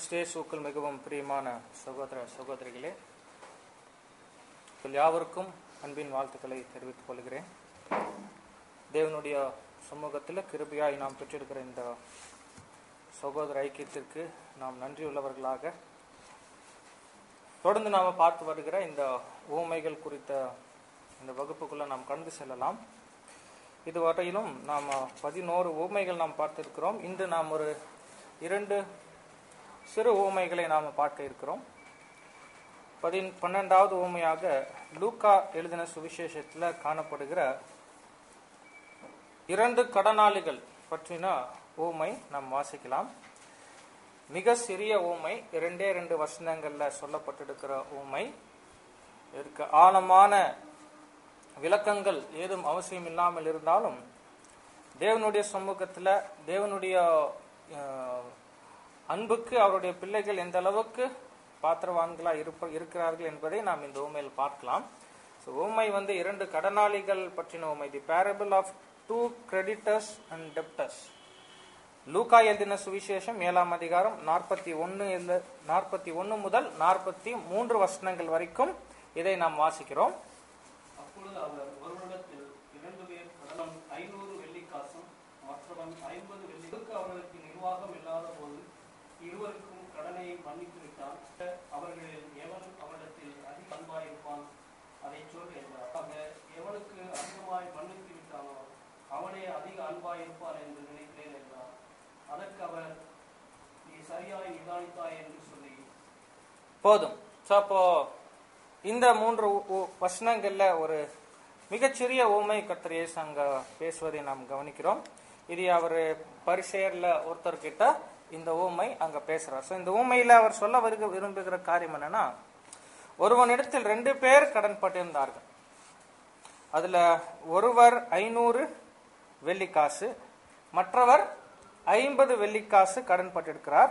கிறிஸ்தேசுக்கள் மிகவும் பிரியமான சகோதர சகோதரிகளே உங்கள் யாவருக்கும் அன்பின் வாழ்த்துக்களை தெரிவித்துக் கொள்கிறேன் தேவனுடைய சமூகத்தில் கிருபையாய் நாம் பெற்றிருக்கிற இந்த சகோதர ஐக்கியத்திற்கு நாம் நன்றியுள்ளவர்களாக தொடர்ந்து நாம் பார்த்து வருகிற இந்த ஊமைகள் குறித்த இந்த வகுப்புக்குள்ள நாம் கடந்து செல்லலாம் இதுவரையிலும் நாம் பதினோரு ஊமைகள் நாம் பார்த்திருக்கிறோம் இன்று நாம் ஒரு இரண்டு சிறு ஊமைகளை நாம் பார்க்க இருக்கிறோம் பதின் பன்னெண்டாவது ஊமையாக லூக்கா எழுதின சுவிசேஷத்தில் காணப்படுகிற இரண்டு கடனாளிகள் பற்றின ஊமை நாம் வாசிக்கலாம் மிக சிறிய ஊமை இரண்டே ரெண்டு வசனங்கள்ல சொல்லப்பட்டிருக்கிற ஊமை இதற்கு ஆழமான விளக்கங்கள் ஏதும் அவசியம் இல்லாமல் இருந்தாலும் தேவனுடைய சமூகத்துல தேவனுடைய அஹ், அன்புக்கு அவருடைய பிள்ளைகள் எந்த அளவுக்கு பாத்திரவான்களா இருப்ப இருக்கிறார்கள் என்பதை நாம் இந்த ஊமையில் பார்க்கலாம் ஸோ ஊமை வந்து இரண்டு கடனாளிகள் பற்றின ஊமை the parable of two creditors and debtors லூக்கா எழுதின சுவிசேஷம் ஏழாம் அதிகாரம் நாற்பத்தி ஒன்னு நாற்பத்தி ஒன்னு முதல் நாற்பத்தி மூன்று வசனங்கள் வரைக்கும் இதை நாம் வாசிக்கிறோம் அப்பொழுது அவர் ஒருவரிடத்தில் இரண்டு பேர் கடனும் ஐநூறு வெள்ளிக்காசும் மற்றவன் ஐம்பது வெள்ளிக்கு அவர்களுக்கு நிர்வாகம் இல்லாத போது இருவருக்கும் கடனை மன்னித்து விட்டான் அவர்களில் எவன் அவரிடத்தில் அதிக அன்பாயிருப்பான் அதை சொல் என்றார் ஆக எவனுக்கு அதிகமாய் மன்னித்து விட்டானோ அவனே அதிக அன்பாயிருப்பான் என்று நினைக்கிறேன் என்றார் அதற்கு அவர் நீ சரியாய் நிதானித்தாய் என்று சொல்லி போதும் ஸோ அப்போ இந்த மூன்று உ- உ- வசனங்கள்ல ஒரு மிகச்சிறிய ஊமை கர்த்தர் இயேசு அங்க பேசுவதை நாம் கவனிக்கிறோம் இது அவர் பரிசெயர்ல ஒருத்தர் கிட்ட இந்த ஊமை அங்க பேசுறார் ஸோ இந்த ஊமையில அவர் சொல்ல வருக விரும்புகிற காரியம் என்னன்னா ஒருவனிடத்தில் ரெண்டு பேர் கடன் பட்டிருந்தார்கள் அதுல ஒருவர் ஐநூறு வெள்ளிக்காசு மற்றவர் ஐம்பது வெள்ளிக்காசு கடன் பட்டிருக்கிறார்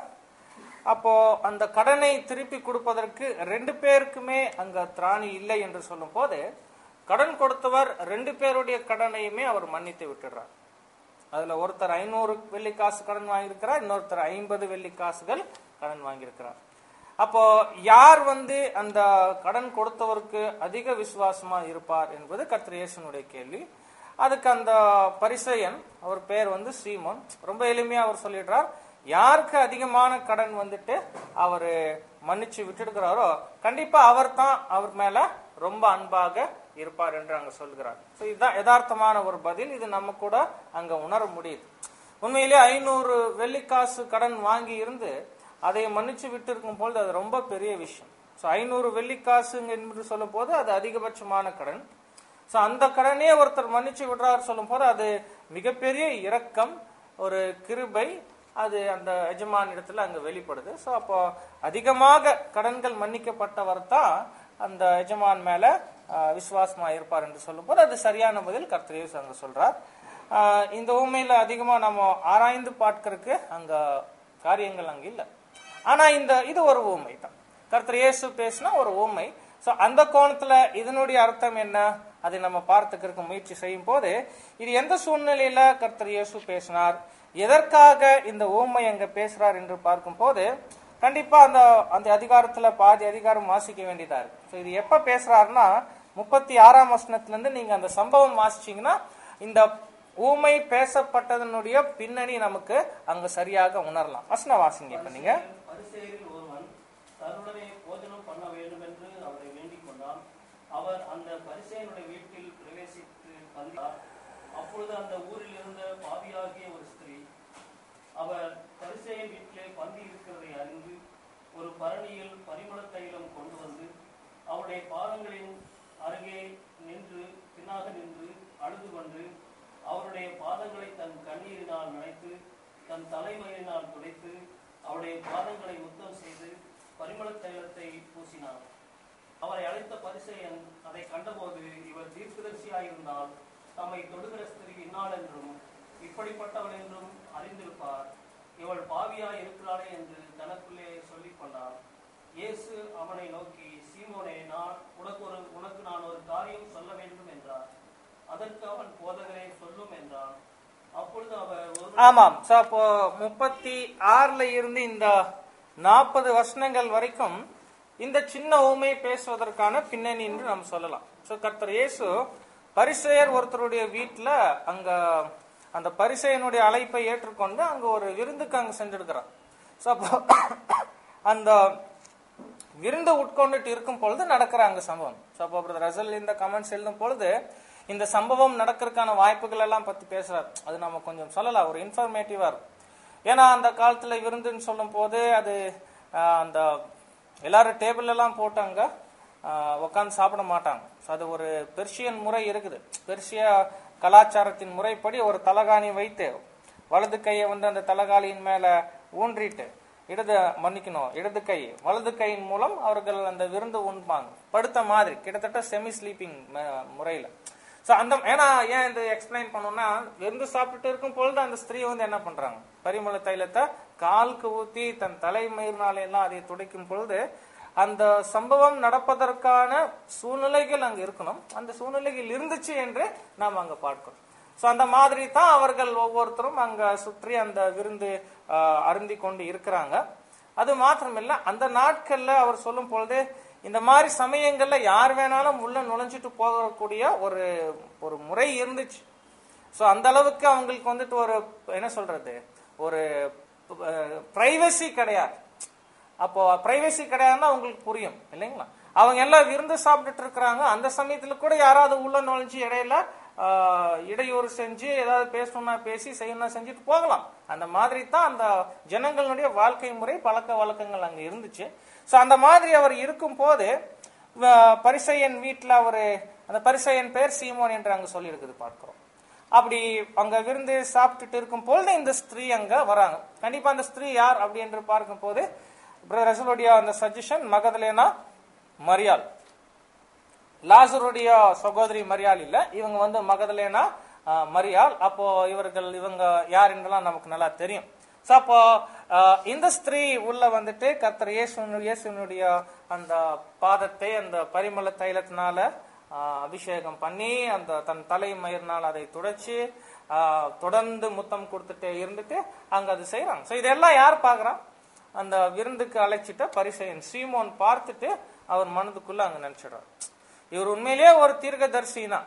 அப்போ அந்த கடனை திருப்பி கொடுப்பதற்கு ரெண்டு பேருக்குமே அங்க திராணி இல்லை என்று சொல்லும் போது கடன் கொடுத்தவர் ரெண்டு பேருடைய கடனையுமே அவர் மன்னித்து விட்டுறார் அதுல ஒருத்தர் ஐநூறு வெள்ளிக்காசு கடன் வாங்கியிருக்கிறார் இன்னொருத்தர் ஐம்பது வெள்ளிக்காசுகள் கடன் வாங்கியிருக்கிறார் அப்போ யார் வந்து அந்த கடன் கொடுத்தவருக்கு அதிக விசுவாசமா இருப்பார் என்பது கர்த்தர் இயேசுனுடைய கேள்வி அதுக்கு அந்த பரிசையன் அவர் பேர் வந்து சீமோன் ரொம்ப எளிமையா அவர் சொல்லிடுறார் யாருக்கு அதிகமான கடன் வந்துட்டு அவர் மன்னிச்சு விட்டுடுக்கிறாரோ கண்டிப்பா அவர் தான் அவர் மேல ரொம்ப அன்பாக இருப்பார் என்று அங்க சொல்கிறார் ஸோ இதுதான் யதார்த்தமான ஒரு பதில் இது நம்ம கூட அங்க உணர முடியுது உண்மையிலே ஐநூறு வெள்ளிக்காசு கடன் வாங்கி இருந்து அதை மன்னிச்சு விட்டு இருக்கும் பொழுது அது ரொம்ப பெரிய விஷயம் ஸோ ஐநூறு வெள்ளிக்காசு என்று சொல்லும் போது அது அதிகபட்சமான கடன் ஸோ அந்த கடனையே ஒருத்தர் மன்னிச்சு விடுறாரு சொல்லும் போது அது மிகப்பெரிய இரக்கம் ஒரு கிருபை அது அந்த எஜமான் இடத்துல அங்க வெளிப்படுது ஸோ அப்போ அதிகமாக கடன்கள் மன்னிக்கப்பட்டவர் தான் அந்த எஜமான் மேல ஆஹ், விசுவாசமா இருப்பார் என்று சொல்லும் போது அது சரியான பதில் கர்த்தர் இயேசு அங்க சொல்றார் ஆஹ், இந்த ஊமையில அதிகமா நம்ம ஆராய்ந்து பார்க்கறதுக்கு அங்க காரியங்கள் அங்க இல்லை ஆனா இந்த இது ஒரு ஊமை தான் கர்த்தர் இயேசு பேசினா ஒரு ஊமை சோ அந்த கோணத்துல இதனுடைய அர்த்தம் என்ன அதை நம்ம பார்த்துக்கிறதுக்கு முயற்சி செய்யும் போது இது எந்த சூழ்நிலையில கர்த்தர் இயேசு பேசினார் எதற்காக இந்த ஊமை அங்க பேசுறார் என்று பார்க்கும் போது கண்டிப்பா அந்த அந்த அதிகாரத்துல பாதி அதிகாரம் வாசிக்க வேண்டியதா இருக்கு ஸோ இது எப்ப பேசுறாருன்னா முப்பத்தி ஆறாம் வசனத்துல இருந்து நீங்க அந்த சம்பவம் வாசிச்சீங்கன்னா இந்த ஊமை பேசப்பட்டதனுடைய பின்னணி நமக்கு அங்க சரியாக உணரலாம் வசன வாசிங்க இப்ப நீங்க பரிசேயரில் ஒருவன் தன்னுடனே போஜனம் பண்ண வேண்டும் என்று அவரை வேண்டிக் கொண்டான் அவர் அந்த பரிசேயனுடைய வீட்டில் பிரவேசித்து வந்தார் அப்பொழுது அந்த ஊரில் இருந்த பாவியாகிய ஒரு ஸ்திரீ அவர் பரிசேயன் வீட்டிலே பந்தி இருக்கிறதை அறிந்து ஒரு பரணியில் பரிமள தைலம் கொண்டு வந்து அவருடைய பாதங்களின் அருகே நின்று பின்னாக நின்று அழுது கொண்டு அவருடைய பாதங்களை தன் கண்ணீரினால் நனைத்து தன் தலைமயிரினால் துடைத்து அவருடைய பாதங்களை முத்தம் செய்து பரிமள தைலத்தை பூசினார் அவரை அழைத்த பரிசேயன் அதை கண்டபோது இவர் தீர்க்கதரிசியாயிருந்தால் தம்மை தொடுகிற ஸ்திரீ இன்னாள் என்றும் இப்படிப்பட்டவள் என்றும் அறிந்திருப்பார் இவள் பாவியாய் இருக்கிறாளே என்று தனக்குள்ளே சொல்லிக் கொண்டார் இயேசு அவனை நோக்கி சீமோனே நான் உனக்கு ஒரு உனக்கு நான் ஒரு காரியம் சொல்ல வேண்டும் என்றார் அதற்கு அவன் போதகரே சொல்லும் என்றான் அப்பொழுது அவர் ஒரு ஆமாம் சோ அப்போ முப்பத்தி ஆறுல இருந்து இந்த நாற்பது வசனங்கள் வரைக்கும் இந்த சின்ன ஊமை பேசுவதற்கான பின்னணி என்று நாம் சொல்லலாம் சோ கர்த்தர் இயேசு பரிசேயர் ஒருத்தருடைய வீட்டுல அங்க அந்த பரிசேயனுடைய அழைப்பை ஏற்றுக்கொண்டு அங்க ஒரு விருந்துக்கு அங்க சென்றிருக்கிறார் சோ அப்போ அந்த விருந்து உட்கொண்டுட்டு இருக்கும் பொழுது நடக்கிற அங்க சம்பவம் ஸோ அப்போ பிரதர் ரசல் இந்த கமெண்ட்ஸ் எழுதும் பொழுது இந்த சம்பவம் நடக்கிறதுக்கான வாய்ப்புகள் எல்லாம் பத்தி பேசுறாரு அது நம்ம கொஞ்சம் சொல்லலாம் ஒரு இன்ஃபர்மேட்டிவா இருக்கும் ஏன்னா அந்த காலத்துல விருந்துன்னு சொல்லும் போது அது ஆஹ், அந்த எல்லாரும் டேபிள் எல்லாம் போட்டு அங்க உட்காந்து சாப்பிட மாட்டாங்க So அது ஒரு பெர்ஷியன் முறை இருக்குது பெர்ஷிய கலாச்சாரத்தின் முறைப்படி ஒரு தலகாணி வைத்து வலது கையை வந்து அந்த தலகாலியின் மேல ஊன்றிட்டு இடது மன்னிக்கணும் இடது கை வலது கையின் மூலம் அவர்கள் அந்த விருந்து உண்பாங்க படுத்த மாதிரி கிட்டத்தட்ட செமி ஸ்லீப்பிங் முறையில சோ அந்த ஏன்னா ஏன் இந்த எக்ஸ்பிளைன் பண்ணோம்னா விருந்து சாப்பிட்டுட்டு இருக்கும் பொழுது அந்த ஸ்திரீ வந்து என்ன பண்றாங்க பரிமள தைலத்தை காலுக்கு ஊத்தி தன் தலைமயிர்னால எல்லாம் அதை துடைக்கும் பொழுது அந்த சம்பவம் நடப்பதற்கான சூழ்நிலைகள் அங்க இருக்கணும் அந்த சூழ்நிலைகள் இருந்துச்சு என்று நாம் அங்க பார்க்கிறோம் சோ அந்த மாதிரி தான் அவர்கள் ஒவ்வொருத்தரும் அங்க சுற்றி அந்த விருந்து ஆஹ், அருந்தி கொண்டு இருக்கிறாங்க அது மாத்திரமில்ல அந்த நாட்கள்ல அவர் சொல்லும் பொழுது இந்த மாதிரி சமயங்கள்ல யார் வேணாலும் உள்ள நுழைஞ்சிட்டு போகக்கூடிய ஒரு ஒரு முறை இருந்துச்சு சோ அந்த அளவுக்கு அவங்களுக்கு வந்துட்டு ஒரு என்ன சொல்றது ஒரு பிரைவசி கிடையாது அப்போ பிரைவசி கிடையாதுன்னா உங்களுக்கு புரியும் இல்லைங்களா அவங்க எல்லாம் விருந்து சாப்பிட்டுட்டு இருக்கிறாங்க அந்த சமயத்துல கூட யாராவது உள்ள நுழைஞ்சு இடையில ஆஹ், இடையூறு செஞ்சு ஏதாவது பேசணும்னா பேசி செய்யணும்னா செஞ்சுட்டு போகலாம் அந்த மாதிரி தான் அந்த ஜனங்களுடைய வாழ்க்கை முறை பழக்க வழக்கங்கள் அங்க இருந்துச்சு சோ அந்த மாதிரி அவர் இருக்கும் போது வ- பரிசையன் வீட்டுல அவரு அந்த பரிசையன் பேர் சீமோன் என்று அங்க சொல்லி இருக்குது பார்க்கிறோம் அப்படி அங்க விருந்து சாப்பிட்டுட்டு இருக்கும் பொழுது இந்த ஸ்திரீ அங்க வராங்க கண்டிப்பா அந்த ஸ்திரீ யார் அப்படி என்று பார்க்கும் போது ரசலுடைய அந்த சஜஷன் மகதலேனா மரியாள் லாசருடைய சகோதரி மரியாள் இல்ல இவங்க வந்து மகதலேனா ஆஹ், மரியாள் அப்போ இவர்கள் இவங்க யார் என்றெல்லாம் நமக்கு நல்லா தெரியும் சோ அப்போ ஆஹ், இந்த ஸ்திரீ உள்ள வந்துட்டு கர்த்தர் இயேசு இயேசுனுடைய அந்த பாதத்தை அந்த பரிமள தைலத்தினால ஆஹ், அபிஷேகம் பண்ணி அந்த தன் தலை மயிர்னால் அதை துடைச்சு ஆஹ், தொடர்ந்து முத்தம் கொடுத்துட்டே இருந்துட்டு அங்க அது செய்யறாங்க சோ இதெல்லாம் யார் பாக்குறா அந்த விருந்துக்கு அழைச்சிட்ட பரிசையன் சீமோன் பார்த்துட்டு அவர் மனதுக்குள்ள அங்க நினைச்சிடுறார் இவர் உண்மையிலேயே ஒரு தீர்க்கதரிசி தான்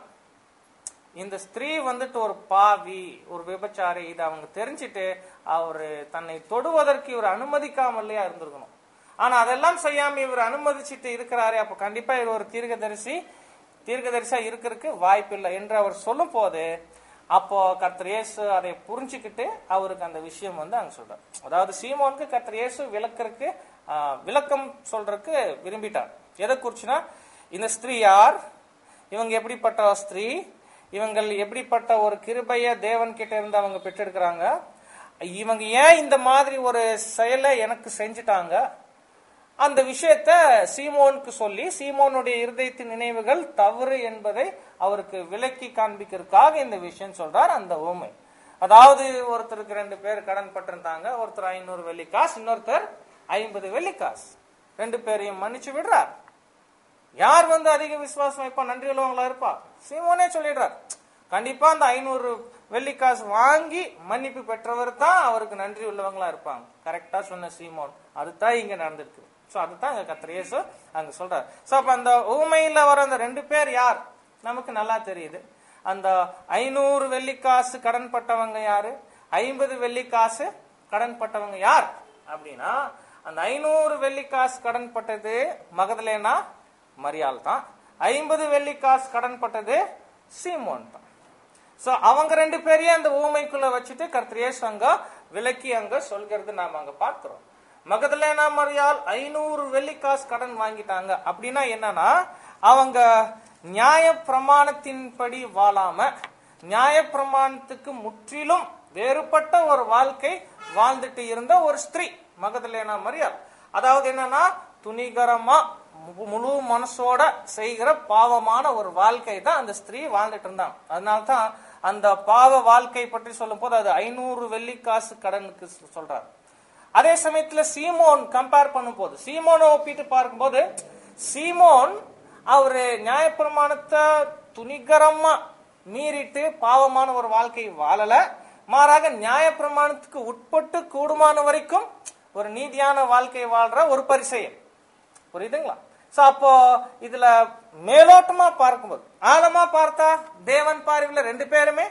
இந்த ஸ்திரீ வந்துட்டு ஒரு பாவி ஒரு விபச்சாரி இதை அவங்க தெரிஞ்சிட்டு அவரு தன்னை தொடுவதற்கு இவர் அனுமதிக்காமலையா இருந்திருக்கணும் ஆனா அதெல்லாம் செய்யாம இவர் அனுமதிச்சிட்டு இருக்கிறாரே அப்ப கண்டிப்பா இவர் ஒரு தீர்க்கதரிசி தீர்க்கதரிசியா இருக்கிறதுக்கு வாய்ப்பில்லை என்று அவர் சொல்லும் போது அப்போ கர்த்தர் இயேசு அதை புரிஞ்சுக்கிட்டு அவருக்கு அந்த விஷயம் வந்து அங்க சொல்றார் அதாவது சீமோனுக்கு கர்த்தர் இயேசு விளக்கறதுக்கு ஆஹ், விளக்கம் சொல்றதுக்கு விரும்பிட்டார் எதை குறிச்சுன்னா இந்த ஸ்திரீ யார் இவங்க எப்படிப்பட்ட ஸ்திரீ இவங்கள் எப்படிப்பட்ட ஒரு கிருபைய தேவன் கிட்ட இருந்து அவங்க பெற்றெடுக்கிறாங்க இவங்க ஏன் இந்த மாதிரி ஒரு செயலை எனக்கு செஞ்சுட்டாங்க அந்த விஷயத்த சீமோனுக்கு சொல்லி சீமோனுடைய இருதயத்தின் நினைவுகள் தவறு என்பதை அவருக்கு விளக்கி காண்பிக்கிறதுக்காக இந்த விஷயம் சொல்றார் அந்த ஊமை அதாவது ஒருத்தருக்கு ரெண்டு பேர் கடன் பட்டிருந்தாங்க ஒருத்தர் ஐநூறு வெள்ளிக்காசு இன்னொருத்தர் ஐம்பது வெள்ளிக்காசு ரெண்டு பேரையும் மன்னிச்சு விடுறார் யார் வந்து அதிக விசுவாசம் வைப்பா நன்றி உள்ளவங்களா இருப்பா சீமோனே சொல்லிடுறார் கண்டிப்பா அந்த ஐநூறு வெள்ளிக்காசு வாங்கி மன்னிப்பு பெற்றவர் தான் அவருக்கு நன்றி உள்ளவங்களா இருப்பாங்க கரெக்டா சொன்ன சீமோன் அதுதான் இங்க நடந்திருக்கு சோ அதுதான் அங்க கர்த்தர் இயேசு அங்க சொல்றாரு சோ அப்ப அந்த ஊமையில வர அந்த ரெண்டு பேர் யார் நமக்கு நல்லா தெரியுது அந்த ஐநூறு வெள்ளிக்காசு கடன் பட்டவங்க யாரு ஐம்பது வெள்ளிக்காசு கடன் பட்டவங்க யார் அப்படின்னா அந்த ஐநூறு வெள்ளிக்காசு கடன் பட்டது மகதலேனா மரியாள் தான் ஐம்பது வெள்ளிக்காசு கடன் பட்டது சீமோன் தான் சோ அவங்க ரெண்டு பேரையும் அந்த ஊமைக்குள்ள வச்சுட்டு கர்த்தரேஸ் அங்க விலக்கி அங்க சொல்கிறது நாம அங்க பார்க்கிறோம் மகதலேனா மரியாள் ஐநூறு வெள்ளிக்காசு கடன் வாங்கிட்டாங்க அப்படின்னா என்னன்னா அவங்க நியாய பிரமாணத்தின்படி வாழாம நியாய பிரமாணத்துக்கு முற்றிலும் வேறுபட்ட ஒரு வாழ்க்கை வாழ்ந்துட்டு இருந்த ஒரு ஸ்திரீ மகதலேனா மரியாள் அதாவது என்னன்னா துணிகரமா மு- முழு மனசோட செய்கிற பாவமான ஒரு வாழ்க்கை தான் அந்த ஸ்திரீ வாழ்ந்துட்டு இருந்தாங்க அதனால தான் அந்த பாவ வாழ்க்கை பற்றி சொல்லும் போது அது ஐநூறு வெள்ளிக்காசு கடனுக்கு சொ- சொல்றாரு அதே சமயத்துல சீமோன் கம்பேர் பண்ணும் போது சீமோனை ஒப்பிட்டு பார்க்கும்போது சீமோன் அவரு நியாயப்பிரமாணத்தை துணிகரமா மீறிட்டு பாவமான ஒரு வாழ்க்கை வாழல மாறாக நியாயப்பிரமாணத்துக்கு உட்பட்டு கூடுமான வரைக்கும் ஒரு நீதியான வாழ்க்கை வாழ்ற ஒரு பரிசெயல் புரியுதுங்களா சோ அப்போ இதுல மேலோட்டமா பார்க்கும்போது ஆழமா பார்த்தா தேவன் பார்வையில ரெண்டு பேருமே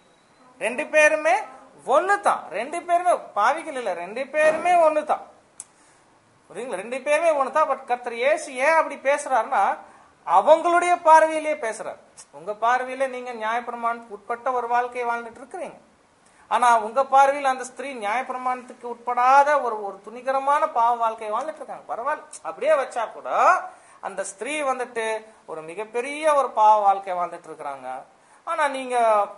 ரெண்டு பேருமே ஒண்ணு தான் ரெண்டு பேருமே பாவிகள் இல்ல ரெண்டு பேருமே ஒண்ணு தான் புரியுங்களா ரெண்டு பேருமே ஒண்ணு தான் பட் கர்த்தர் இயேசு ஏன் அப்படி பேசுறாருன்னா அவங்களுடைய பார்வையிலேயே பேசுறாரு உங்க பார்வையில நீங்க நியாயப்பிரமாணத்துக்கு உட்பட்ட ஒரு வாழ்க்கையை வாழ்ந்துட்டு இருக்கிறீங்க ஆனா உங்க பார்வையில் அந்த ஸ்திரீ நியாயப்பிரமாணத்துக்கு உட்படாத ஒரு ஒரு துணிகரமான பாவ வாழ்க்கையை வாழ்ந்துட்டு இருக்காங்க பரவாயில்ல அப்படியே வச்சா கூட அந்த ஸ்திரீ வந்துட்டு ஒரு மிகப்பெரிய ஒரு பாவ வாழ்க்கையை வாழ்ந்துட்டு இருக்கிறாங்க ஆனா நீங்க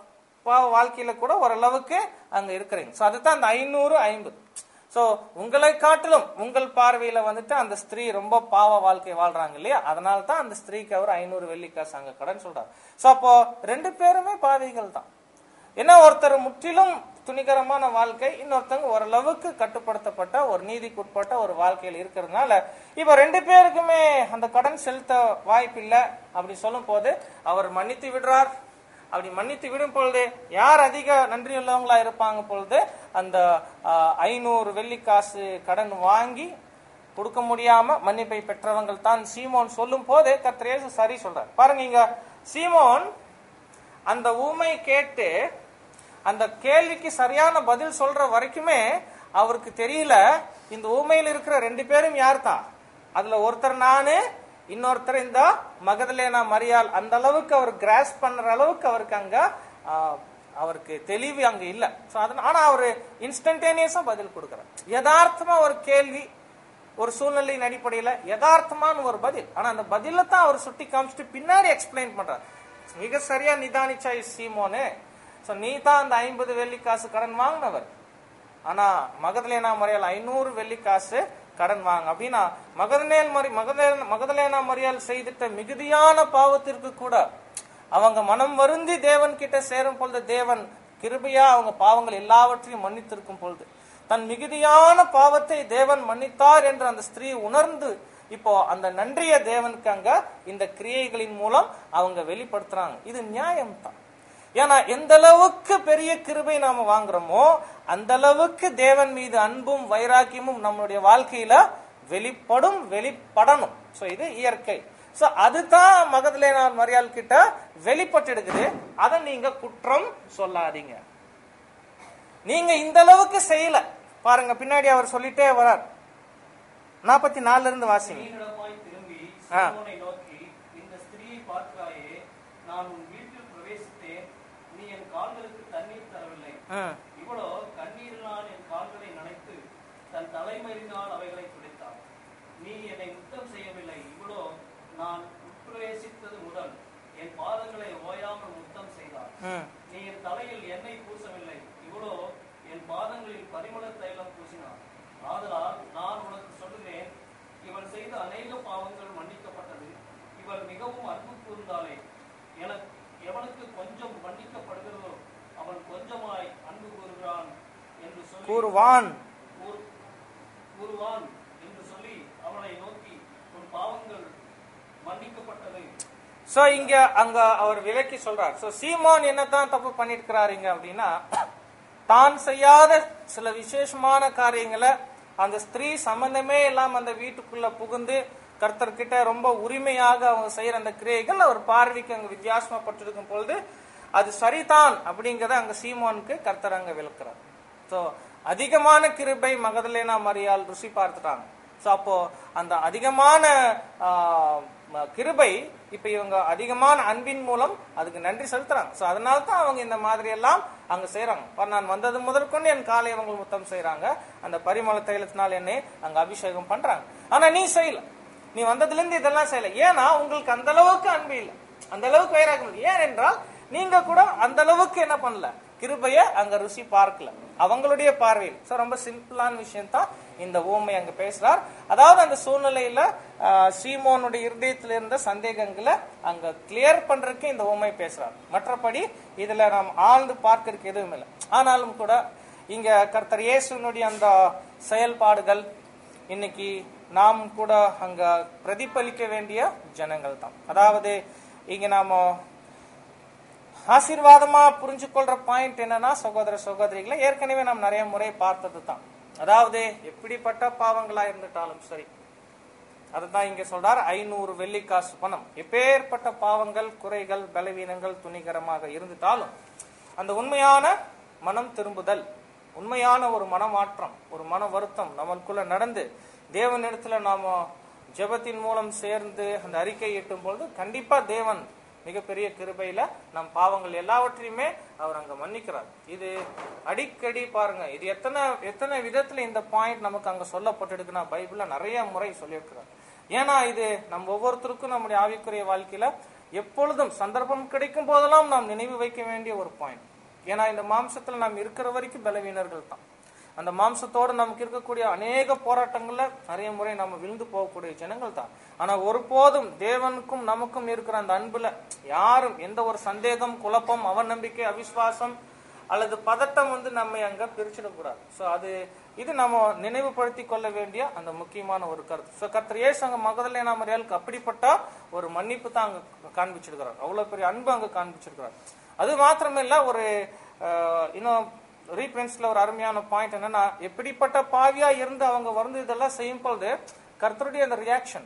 பாவ வாழ்க்கையில கூட ஓரளவுக்கு அங்க இருக்கிறீங்க சோ அதுதான் அந்த ஐநூறு ஐம்பது சோ உங்களை காட்டிலும் உங்கள் பார்வையில வந்துட்டு அந்த ஸ்திரீ ரொம்ப பாவ வாழ்க்கை வாழ்றாங்க இல்லையா அதனால தான் அந்த ஸ்திரீக்கு அவர் ஐநூறு வெள்ளிக்காசு அங்க கடன் சொல்றாரு சோ அப்போ ரெண்டு பேருமே பாவிகள் தான் ஏன்னா ஒருத்தர் முற்றிலும் துணிகரமான வாழ்க்கை இன்னொருத்தங்க ஓரளவுக்கு கட்டுப்படுத்தப்பட்ட ஒரு நீதிக்குட்பட்ட ஒரு வாழ்க்கையில் இருக்கிறதுனால இப்ப ரெண்டு பேருக்குமே அந்த கடன் செலுத்த வாய்ப்பில்லை அப்படி சொல்லும் போது அவர் மன்னித்து விடுறார் அப்படி மன்னித்து விடும் பொழுது யார் அதிக நன்றியுள்ளவங்களா இருப்பாங்க பொழுது அந்த ஐநூறு வெள்ளிக்காசு கடன் வாங்கி கொடுக்க முடியாம மன்னிப்பை பெற்றவங்கள் தான் சீமோன் சொல்லும் போது கத்திரேசு சரி சொல்றார் பாருங்க இங்க சீமோன் அந்த ஊமை கேட்டு அந்த கேள்விக்கு சரியான பதில் சொல்ற வரைக்குமே அவருக்கு தெரியல இந்த ஊமையில் இருக்கிற ரெண்டு பேரும் யார் தான் அதுல ஒருத்தர் நானு இன்னொருத்தர் இந்த மகதலேனா மரியாள் அந்த அளவுக்கு அவர் கிராஸ் பண்ற அளவுக்கு அவருக்கு அங்க ஆ, அவருக்கு தெளிவு அங்க இல்ல So அதனால- ஆனா அவரு இன்ஸ்டன்டேனியஸா பதில் கொடுக்கிறார் யதார்த்தமா ஒரு கேள்வி ஒரு சூழ்நிலையின் அடிப்படையில யதார்த்தமான ஒரு பதில் ஆனா அந்த பதில தான் அவர் சுட்டி காமிச்சிட்டு பின்னாடி எக்ஸ்பிளைன் பண்றார் மிக சரியா நிதானிச்சா சீமோனு சோ நீ தான் அந்த ஐம்பது வெள்ளி காசு கடன் வாங்கினவர் ஆனா மகதலேனா மரியாள் ஐநூறு வெள்ளி காசு கடன் வாங்க அப்படின்னா மகதலேல் மரி மகதலே- மகதலேனா மரியாள் செய்திட்ட மிகுதியான பாவத்திற்கு கூட அவங்க மனம் வருந்தி தேவன் கிட்ட சேரும் பொழுது தேவன் கிருபையா அவங்க பாவங்கள் எல்லாவற்றையும் மன்னித்திருக்கும் பொழுது தன் மிகுதியான பாவத்தை தேவன் மன்னித்தார் என்று அந்த ஸ்திரீ உணர்ந்து இப்போ அந்த நன்றிய தேவனுக்கு அங்க இந்த கிரியைகளின் மூலம் அவங்க வெளிப்படுத்துறாங்க இது நியாயம் தான் ஏன்னா எந்த அளவுக்கு பெரிய கிருபை நாம வாங்குறோமோ அந்த அளவுக்கு தேவன் மீது அன்பும் வைராக்கியமும் நம்மளுடைய வாழ்க்கையில வெளிப்படும் வெளிப்படணும் சோ இது இயற்கை சோ அதுதான் மகதலேனார் மரியாள் கிட்ட வெளிப்பட்டு எடுக்குது அதை நீங்க குற்றம் சொல்லாதீங்க நீங்க இந்த அளவுக்கு செய்யல பாருங்க பின்னாடி அவர் சொல்லிட்டே வரார் நாற்பத்தி நாலுல இருந்து வாசிங்க ஸ்திரீயிடமாய் திரும்பி ஆ. சீமோனை நோக்கி இந்த ஸ்திரீயை பார்க்கிறாயே நான் உன் வீட்டில் பிரவேசித்தேன் நீ என் கால்களுக்கு தண்ணீர் தரவில்லை ம், இவளோ கண்ணீரினால் என் கால்களை நனைத்து தன் தலைமறினால் அவைகளை துடைத்தாள் நீ என்னை முத்தம் செய்யவில்லை இவளோ நான் உட்பிரவேசித்தது முதல் என் பாதங்களை ஓயாமல் முத்தம் செய்தாள் ம். நீ என் தலையில் எண்ணெய் பூசவில்லை இவளோ என் பாதங்களில் பரிமள தைலம் பூசினாள் ஆதலால் நான் உனக்கு சொல்லுகிறேன் இவள் செய்த அநேக பாவங்கள் மன்னிக்கப்பட்டது இவள் மிகவும் அன்பு கூர்ந்தாளே எனக்கு எவனுக்கு கொஞ்சம் மன்னிக்கப்படுகிறதோ அவன் கொஞ்சமாய் அன்பு கூறுகிறான் என்று சொல்லி கூறுவான் கூறு- கூறுவான் என்று சொல்லி அவனை நோக்கி உன் பாவங்கள் மன்னிக்கப்பட்டது சோ இங்க அங்க அவர் விலக்கி சொல்றார் சோ சீமான் என்னதான் தப்பு பண்ணிருக்கிறாரு இங்க அப்படின்னா தான் செய்யாத சில விசேஷமான காரியங்களை அந்த ஸ்திரீ சம்பந்தமே இல்லாம அந்த வீட்டுக்குள்ள புகுந்து கர்த்தர்கிட்ட ரொம்ப உரிமையாக அவங்க செய்யற அந்த கிரியைகள் அவர் பார்வைக்கு அங்க வித்தியாசமாப்பட்டிருக்கும் பொழுது அது சரிதான் அப்படிங்கறத அங்க சீமானுக்கு கர்த்தர் அங்க விளக்குறார் சோ அதிகமான கிருபை மகதலேனா மரியாள் ருசி பார்த்துட்டாங்க சோ அப்போ அந்த அதிகமான ஆ, ம- கிருபை இப்ப இவங்க அதிகமான அன்பின் மூலம் அதுக்கு நன்றி செலுத்துறாங்க சோ அதனால தான் அவங்க இந்த மாதிரி எல்லாம் அங்க செய்யறாங்க பாரு, நான் வந்தது முதற்கொண்டு என் காலை அவங்க முத்தம் செய்யறாங்க அந்த பரிமள தைலத்தினால் என்னை அங்க அபிஷேகம் பண்றாங்க ஆனா நீ செய்யல நீ வந்ததுல இருந்து இதெல்லாம் செய்யல ஏன்னா உங்களுக்கு அந்த அளவுக்கு அன்பு இல்லை அந்த அளவுக்கு வைராகம் இல்லை ஏன் என்றால் நீங்க கூட அந்த அளவுக்கு என்ன பண்ணல கிருபைய அங்க ருசி பார்க்கல அவங்களுடைய பார்வையில் சோ ரொம்ப சிம்பிளான விஷயம் தான் இந்த ஊமை அங்க பேசுறார் அதாவது அந்த சூழ்நிலையில ஆஹ், சீமோனுடைய இருதயத்துல இருந்த சந்தேகங்களை அங்க கிளியர் பண்றதுக்கு இந்த ஊமை பேசுறார் மற்றபடி இதுல நாம் ஆழ்ந்து பார்க்கறதுக்கு எதுவும் இல்லை ஆனாலும் கூட இங்க கர்த்தர் இயேசுனுடைய அந்த செயல்பாடுகள் இன்னைக்கு நாம் கூட அங்க பிரதிபலிக்க வேண்டிய ஜனங்கள் தான் அதாவது இங்க நாம ஆசீர்வாதமா புரிஞ்சு கொள்ற பாயிண்ட் என்னன்னா சகோதர சகோதரிகளை ஏற்கனவே நாம் நிறைய முறை பார்த்தது தான் அதாவது எப்படிப்பட்ட பாவங்களா இருந்துட்டாலும் சரி அதுதான் இங்க சொல்றார் ஐநூறு வெள்ளிக்காசு பணம் எப்பேற்பட்ட பாவங்கள் குறைகள் பலவீனங்கள் துணிகரமாக இருந்துட்டாலும் அந்த உண்மையான மனம் திரும்புதல் உண்மையான ஒரு மனமாற்றம் ஒரு மன வருத்தம் நம்மளுக்குள்ள நடந்து தேவனிடத்துல நாம ஜெபத்தின் மூலம் சேர்ந்து அந்த அறிக்கை எட்டும் பொழுது கண்டிப்பா தேவன் மிகப்பெரிய கிருபையில நம் பாவங்கள் எல்லாவற்றையுமே அவர் அங்க மன்னிக்கிறார் இது அடிக்கடி பாருங்க இது எத்தனை எத்தனை விதத்துல இந்த பாயிண்ட் நமக்கு அங்க சொல்லப்பட்டிருக்குன்னா பைபிள்ல நிறைய முறை சொல்லியிருக்கிறார் ஏன்னா இது நம்ம ஒவ்வொருத்தருக்கும் நம்முடைய ஆவிக்குரிய வாழ்க்கையில எப்பொழுதும் சந்தர்ப்பம் கிடைக்கும் போதெல்லாம் நாம் நினைவு வைக்க வேண்டிய ஒரு பாயிண்ட் ஏன்னா இந்த மாம்சத்துல நாம் இருக்கிற வரைக்கும் பலவீனர்கள் தான் அந்த மாம்சத்தோடு நமக்கு இருக்கக்கூடிய அநேக போராட்டங்கள்ல நிறைய முறை நம்ம விழுந்து போகக்கூடிய ஜனங்கள் தான் ஆனா ஒருபோதும் தேவனுக்கும் நமக்கும் இருக்கிற அந்த அன்புல யாரும் எந்த ஒரு சந்தேகம் குழப்பம் அவநம்பிக்கை அவிசுவாசம் அல்லது பதட்டம் வந்து நம்மை அங்க பிரிச்சிடக்கூடாது சோ அது இது நம்ம நினைவுபடுத்தி கொள்ள வேண்டிய அந்த முக்கியமான ஒரு கருத்து சோ கர்த்தர் ஏசு அங்க மகதலே நாமரியாளுக்கு அப்படிப்பட்ட ஒரு மன்னிப்பு தான் அங்க காண்பிச்சிருக்கிறார் அவ்வளவு பெரிய அன்பு அங்க காண்பிச்சிருக்கிறார் அது மாத்திரமில்ல ஒரு அஹ், இன்னும் ரீபிரின்ஸ்ல ஒரு அருமையான பாயிண்ட் என்னன்னா எப்படிப்பட்ட பாவியா இருந்து அவங்க வந்து இதெல்லாம் செய்யும் பொழுது கர்த்தருடைய அந்த ரியாக்ஷன்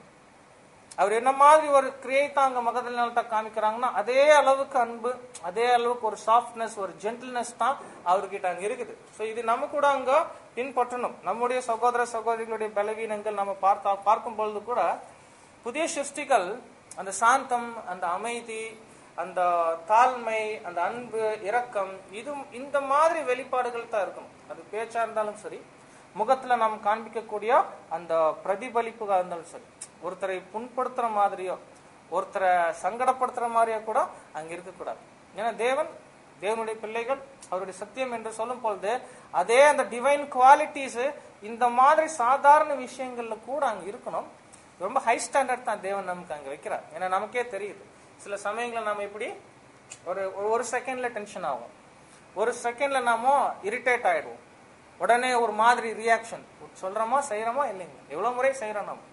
அவர் என்ன மாதிரி ஒரு கிரியேட் அங்க மகதலினால்ட்ட காமிக்கிறாங்கன்னா அதே அளவுக்கு அன்பு அதே அளவுக்கு ஒரு சாஃப்ட்னஸ் ஒரு ஜென்டில்னஸ் தான் அவர்கிட்ட அங்க இருக்குது ஸோ இது நம்ம கூட அங்க பின்பற்றணும் நம்முடைய சகோதர சகோதரிகளுடைய பலவீனங்கள் நம்ம பார்த்தா பார்க்கும் பொழுது கூட புதிய சிருஷ்டிகள் அந்த சாந்தம் அந்த அமைதி அந்த தாழ்மை அந்த அன்பு இரக்கம் இது இந்த மாதிரி வெளிப்பாடுகள் தான் இருக்கணும் அது பேச்சா இருந்தாலும் சரி முகத்துல நாம் காண்பிக்கக்கூடிய அந்த பிரதிபலிப்புகா இருந்தாலும் சரி ஒருத்தரை புண்படுத்துற மாதிரியோ ஒருத்தரை சங்கடப்படுத்துற மாதிரியோ கூட அங்க இருக்கக்கூடாது ஏன்னா தேவன் தேவனுடைய பிள்ளைகள் அவருடைய சத்தியம் என்று சொல்லும் பொழுது அதே அந்த டிவைன் குவாலிட்டிஸ் இந்த மாதிரி சாதாரண விஷயங்கள்ல கூட அங்க இருக்கணும் ரொம்ப ஹை ஸ்டாண்டர்ட் தான் தேவன் நமக்கு அங்க வைக்கிறார் ஏன்னா நமக்கே தெரியுது சில சமயங்கள்ல நாம இப்படி ஒரு ஒரு- ஒரு செகண்ட்ல டென்ஷன் ஆகும் ஒரு செகண்ட்ல நாம இரிட்டேட் ஆயிடுவோம் உடனே ஒரு மாதிரி ரியாக்ஷன் சொல்றோமா செய்யறோமா இல்லைங்க எவ்வளவு முறை செய்யறோம் நம்ம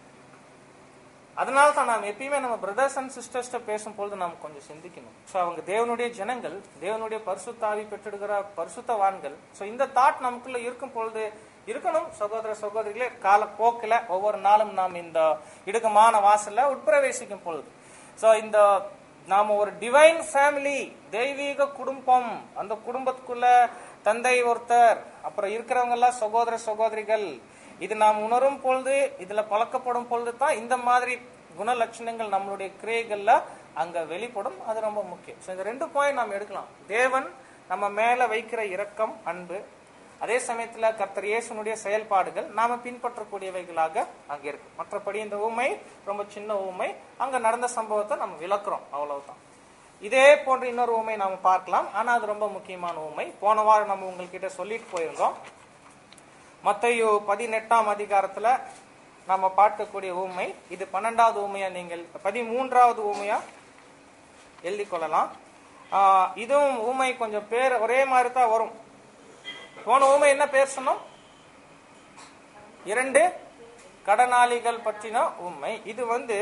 அதனால தான் நாம் எப்பயுமே நம்ம பிரதர்ஸ் அண்ட் சிஸ்டர்ஸ்ட பேசும்பொழுது நாம் கொஞ்சம் சிந்திக்கணும் ஸோ அவங்க தேவனுடைய ஜனங்கள் தேவனுடைய பரிசுத்தாவி பெற்றெடுக்கிற பரிசுத்தவான்கள் ஸோ இந்த தாட் நமக்குள்ள இருக்கும் பொழுது இருக்கணும் சகோதர சகோதரிகளே காலப்போக்கில் ஒவ்வொரு நாளும் நாம் இந்த இடுக்கமான வாசல்ல உட்பிரவேசிக்கும் பொழுது ஸோ இந்த நாம ஒரு டிவைன் ஃபேமிலி தெய்வீக குடும்பம் அந்த குடும்பத்துக்குள்ள தந்தை ஒருத்தர் அப்புறம் இருக்கிறவங்க எல்லாம் சகோதர சகோதரிகள் இது நாம் உணரும் பொழுது இதுல பழக்கப்படும் பொழுது தான் இந்த மாதிரி குணலட்சணங்கள் நம்மளுடைய கிரியைகள்ல அங்க வெளிப்படும் அது ரொம்ப முக்கியம் ஸோ இந்த ரெண்டு பாயிண்ட் நாம் எடுக்கலாம் தேவன் நம்ம மேல வைக்கிற இரக்கம் அன்பு அதே சமயத்துல கர்த்தர் இயேசுனுடைய செயல்பாடுகள் நாம பின்பற்றக்கூடியவைகளாக அங்க இருக்கு மற்றபடி இந்த ஊமை ரொம்ப சின்ன ஊமை அங்க நடந்த சம்பவத்தை நம்ம விளக்குறோம் அவ்வளவுதான் இதே போன்ற இன்னொரு ஊமை நாம பார்க்கலாம் ஆனா அது ரொம்ப முக்கியமான ஊமை போன வாரம் நம்ம உங்ககிட்ட சொல்லிட்டு போயிருந்தோம் மத்தையோ பதினெட்டாம் அதிகாரத்துல நாம பார்க்கக்கூடிய ஊமை இது பன்னெண்டாவது ஊமையா நீங்கள் பதிமூன்றாவது ஊமையா எழுதி கொள்ளலாம் ஆஹ் இதுவும் ஊமை கொஞ்சம் பேர் ஒரே மாதிரி தான் வரும் போன ஊமை என்ன பேர் சொன்னோம் இரண்டு கடனாளிகள் பற்றின ஊமை இது வந்து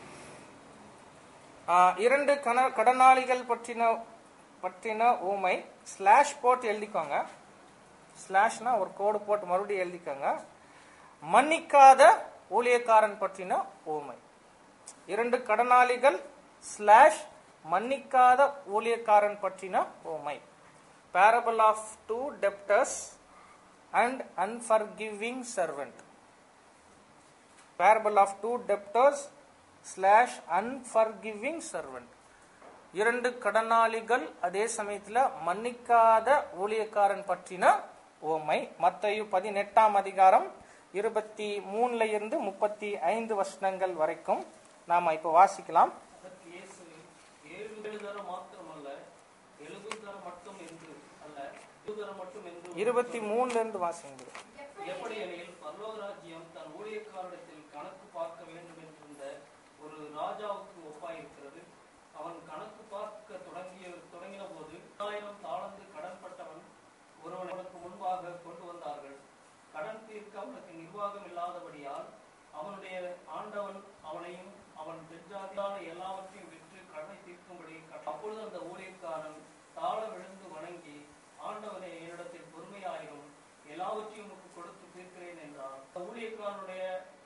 ஆஹ் இரண்டு கன கடனாளிகள் பற்றின பற்றின ஊமை ஸ்லாஷ் போட்டு எழுதிக்கோங்க ஸ்லாஷ்னா ஒரு கோடு போட்டு மறுபடியும் எழுதிக்கோங்க மன்னிக்காத ஊழியக்காரன் பற்றின ஊமை இரண்டு கடனாளிகள் ஸ்லாஷ் மன்னிக்காத ஊழியக்காரன் பற்றின ஊமை parable of two debtors and unforgiving servant parable of two debtors slash unforgiving servant இரண்டு கடனாளிகள் அதே சமயத்துல மன்னிக்காத ஊழியக்காரன் பற்றின ஓமை மத்தேயு பதினெட்டாம் அதிகாரம் இருபத்தி மூணுல இருந்து முப்பத்தி ஐந்து வசனங்கள் வரைக்கும் நாம இப்ப வாசிக்கலாம் அதற்கு இயேசு ஏழு ஏழு தரம் மாத்திரமல்ல எழுபது தரம் மட்டும் என்று அல்ல எழுபது தரம் மட்டும் என்று இருபத்தி மூணுல இருந்து வாசிங்க எப்படி எனில் பரலோக ராஜ்யம் தன் ஊழியக்காரிடத்தில் கணக்கு பார்க்க வேண்டும் என்றிருந்த ஒரு ராஜாவுக்கு ஒப்பாயிருக்கிறது அவன் கணக்கு பார்க்க தொடங்கிய தொடங்கின போது ஆயிரம் தாளந்து கடன்பட்டவன் ஒருவன் அவனுக்கு முன்பாக கொண்டு வந்தார்கள் கடன் தீர்க்க அவனுக்கு நிர்வாகம் இல்லாதபடியால் அவனுடைய ஆண்டவன் அவனையும் அவன் பெற்றாதியான எல்லாவற்றையும் விற்று கடனை தீர்க்கும்படி கட்ட- அப்பொழுது அந்த ஊழியக்காரன் தாழ விழுந்து வணங்கி ஆண்டவனே என்னிடத்தில் பொறுமையாயிரும் எல்லாவற்றையும் உமக்கு கொடுத்து தீர்க்கிறேன் என்றார் ஊழியக்காரனுடைய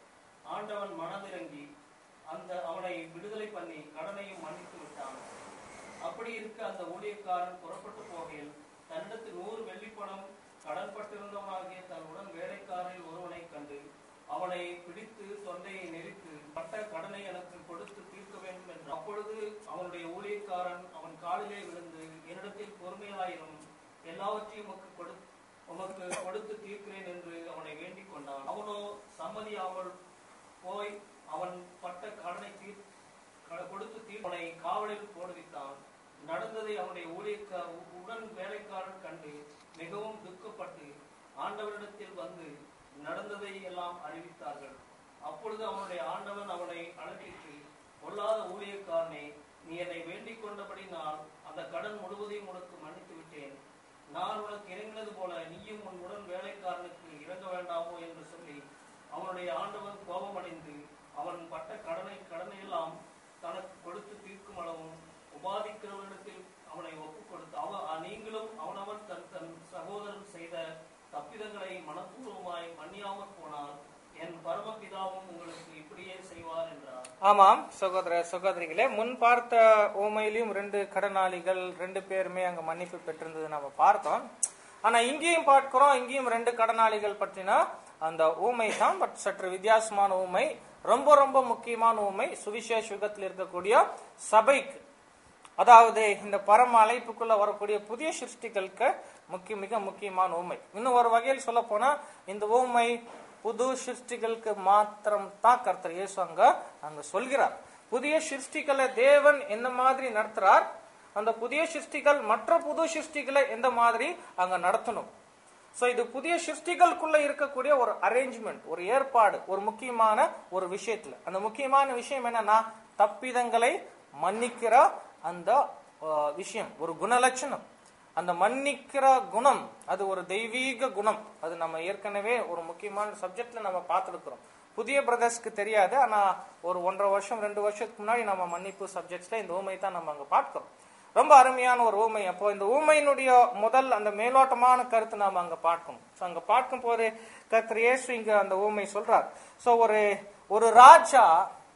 ஆண்டவன் மனதிறங்கி அந்த அவனை விடுதலை பண்ணி கடனையும் மன்னித்து விட்டான் அப்படி இருக்க அந்த ஊழியக்காரன் புறப்பட்டு போகையில் தன்னிடத்தில் நூறு வெள்ளிப்பணம் கடன்பட்டிருந்தவனாகிய தன் உடன் வேலைக்காரரில் ஒருவனை கண்டு அவனை பிடித்து தொண்டையை நெரித்து பட்ட கடனை எனக்கு கொடுத்து தீர்க்க வேண்டும் என்று அப்பொழுது அவனுடைய ஊழியக்காரன் அவன் காலிலே விழுந்து என்னிடத்தில் பொறுமையாயிரும் எல்லாவற்றையும் உமக்கு கொடு உமக்கு கொடுத்து தீர்க்கிறேன் என்று அவனை வேண்டிக் கொண்டான் அவனோ சம்மதியாமல் போய் அவன் பட்ட கடனை தீர் க- கொடுத்து தீர்ப்பனை காவலில் போடுவித்தான் நடந்ததை அவனுடைய ஊழியக்கா உடன் வேலைக்காரன் கண்டு மிகவும் துக்கப்பட்டு ஆண்டவரிடத்தில் வந்து நடந்ததை எல்லாம் அறிவித்தார்கள் அப்பொழுது அவனுடைய ஆண்டவன் அவனை அழைப்பித்து பொல்லாத ஊழியக்காரனே நீ என்னை வேண்டிக் கொண்டபடி நான் அந்த கடன் முழுவதையும் உனக்கு மன்னித்து விட்டேன் நான் உனக்கு இறங்கினது போல நீயும் உன் உடன் வேலைக்காரனுக்கு இறங்க வேண்டாமோ என்று சொல்லி அவனுடைய ஆண்டவன் கோபமடைந்து அவன் பட்ட கடனை கடனையெல்லாம் தனக்கு கொடுத்து தீர்க்கும் அளவும் உபாதிக்கிறவனிடத்தில் அவனை ஒப்புக் கொடுத்து அவ நீங்களும் அவனவன் தன் தன் சகோதரன் செய்த தப்பிதங்களை மனப்பூர்வமாய் மன்னியாமற் போனால் என் பரமபிதாவும் உங்களுக்கு இப்படியே செய்வார் என்றார் ஆமாம் சகோதர சகோதரிகளே முன் பார்த்த ஓமையிலையும் ரெண்டு கடனாளிகள் ரெண்டு பேருமே அங்க மன்னிப்பு பெற்றிருந்தது நம்ம பார்த்தோம் ஆனா இங்கேயும் பார்க்கிறோம் இங்கேயும் ரெண்டு கடனாளிகள் பற்றின அந்த ஊமை தான் பட் சற்று வித்தியாசமான ஊமை ரொம்ப ரொம்ப முக்கியமான ஊமை சுவிசேஷ யுகத்தில் இருக்கக்கூடிய சபைக்கு அதாவது இந்த பரம அழைப்புக்குள்ள வரக்கூடிய புதிய சிருஷ்டிகளுக்கு முக்கிய மிக முக்கியமான ஊமை இன்னும் ஒரு வகையில் சொல்ல போனா இந்த ஊமை புது சிருஷ்டிகளுக்கு மாத்திரம் தான் கர்த்தர் இயேசு அங்க அங்க சொல்கிறார் புதிய சிருஷ்டிகளை தேவன் எந்த மாதிரி நடத்துறார் அந்த புதிய சிருஷ்டிகள் மற்ற புது சிருஷ்டிகளை எந்த மாதிரி அங்க நடத்தணும் சோ இது புதிய சிருஷ்டிகளுக்குள்ள இருக்கக்கூடிய ஒரு அரேஞ்ச்மெண்ட் ஒரு ஏற்பாடு ஒரு முக்கியமான ஒரு விஷயத்துல அந்த முக்கியமான விஷயம் என்னன்னா தப்பிதங்களை மன்னிக்கிற அந்த அஹ், விஷயம் ஒரு குணலட்சணம் அந்த மன்னிக்கிற குணம் அது ஒரு தெய்வீக குணம் அது நம்ம ஏற்கனவே ஒரு முக்கியமான சப்ஜெக்ட்ல நம்ம பார்த்துருக்கிறோம் புதிய பிரதர்ஸ்க்கு தெரியாது ஆனா ஒரு ஒன்றரை வருஷம் ரெண்டு வருஷத்துக்கு முன்னாடி நம்ம மன்னிப்பு சப்ஜெக்ட்ஸ்ல இந்த ஊமை தான் நம்ம அங்க பார்க்கிறோம் ரொம்ப அருமையான ஒரு ஊமை அப்போ இந்த ஊமையினுடைய முதல் அந்த மேலோட்டமான கருத்து நாம அங்க பார்க்கணும் ஸோ அங்க பார்க்கும் போது கர்த்தர் இயேசு இங்க அந்த ஊமை சொல்றார் ஸோ ஒரு ஒரு ராஜா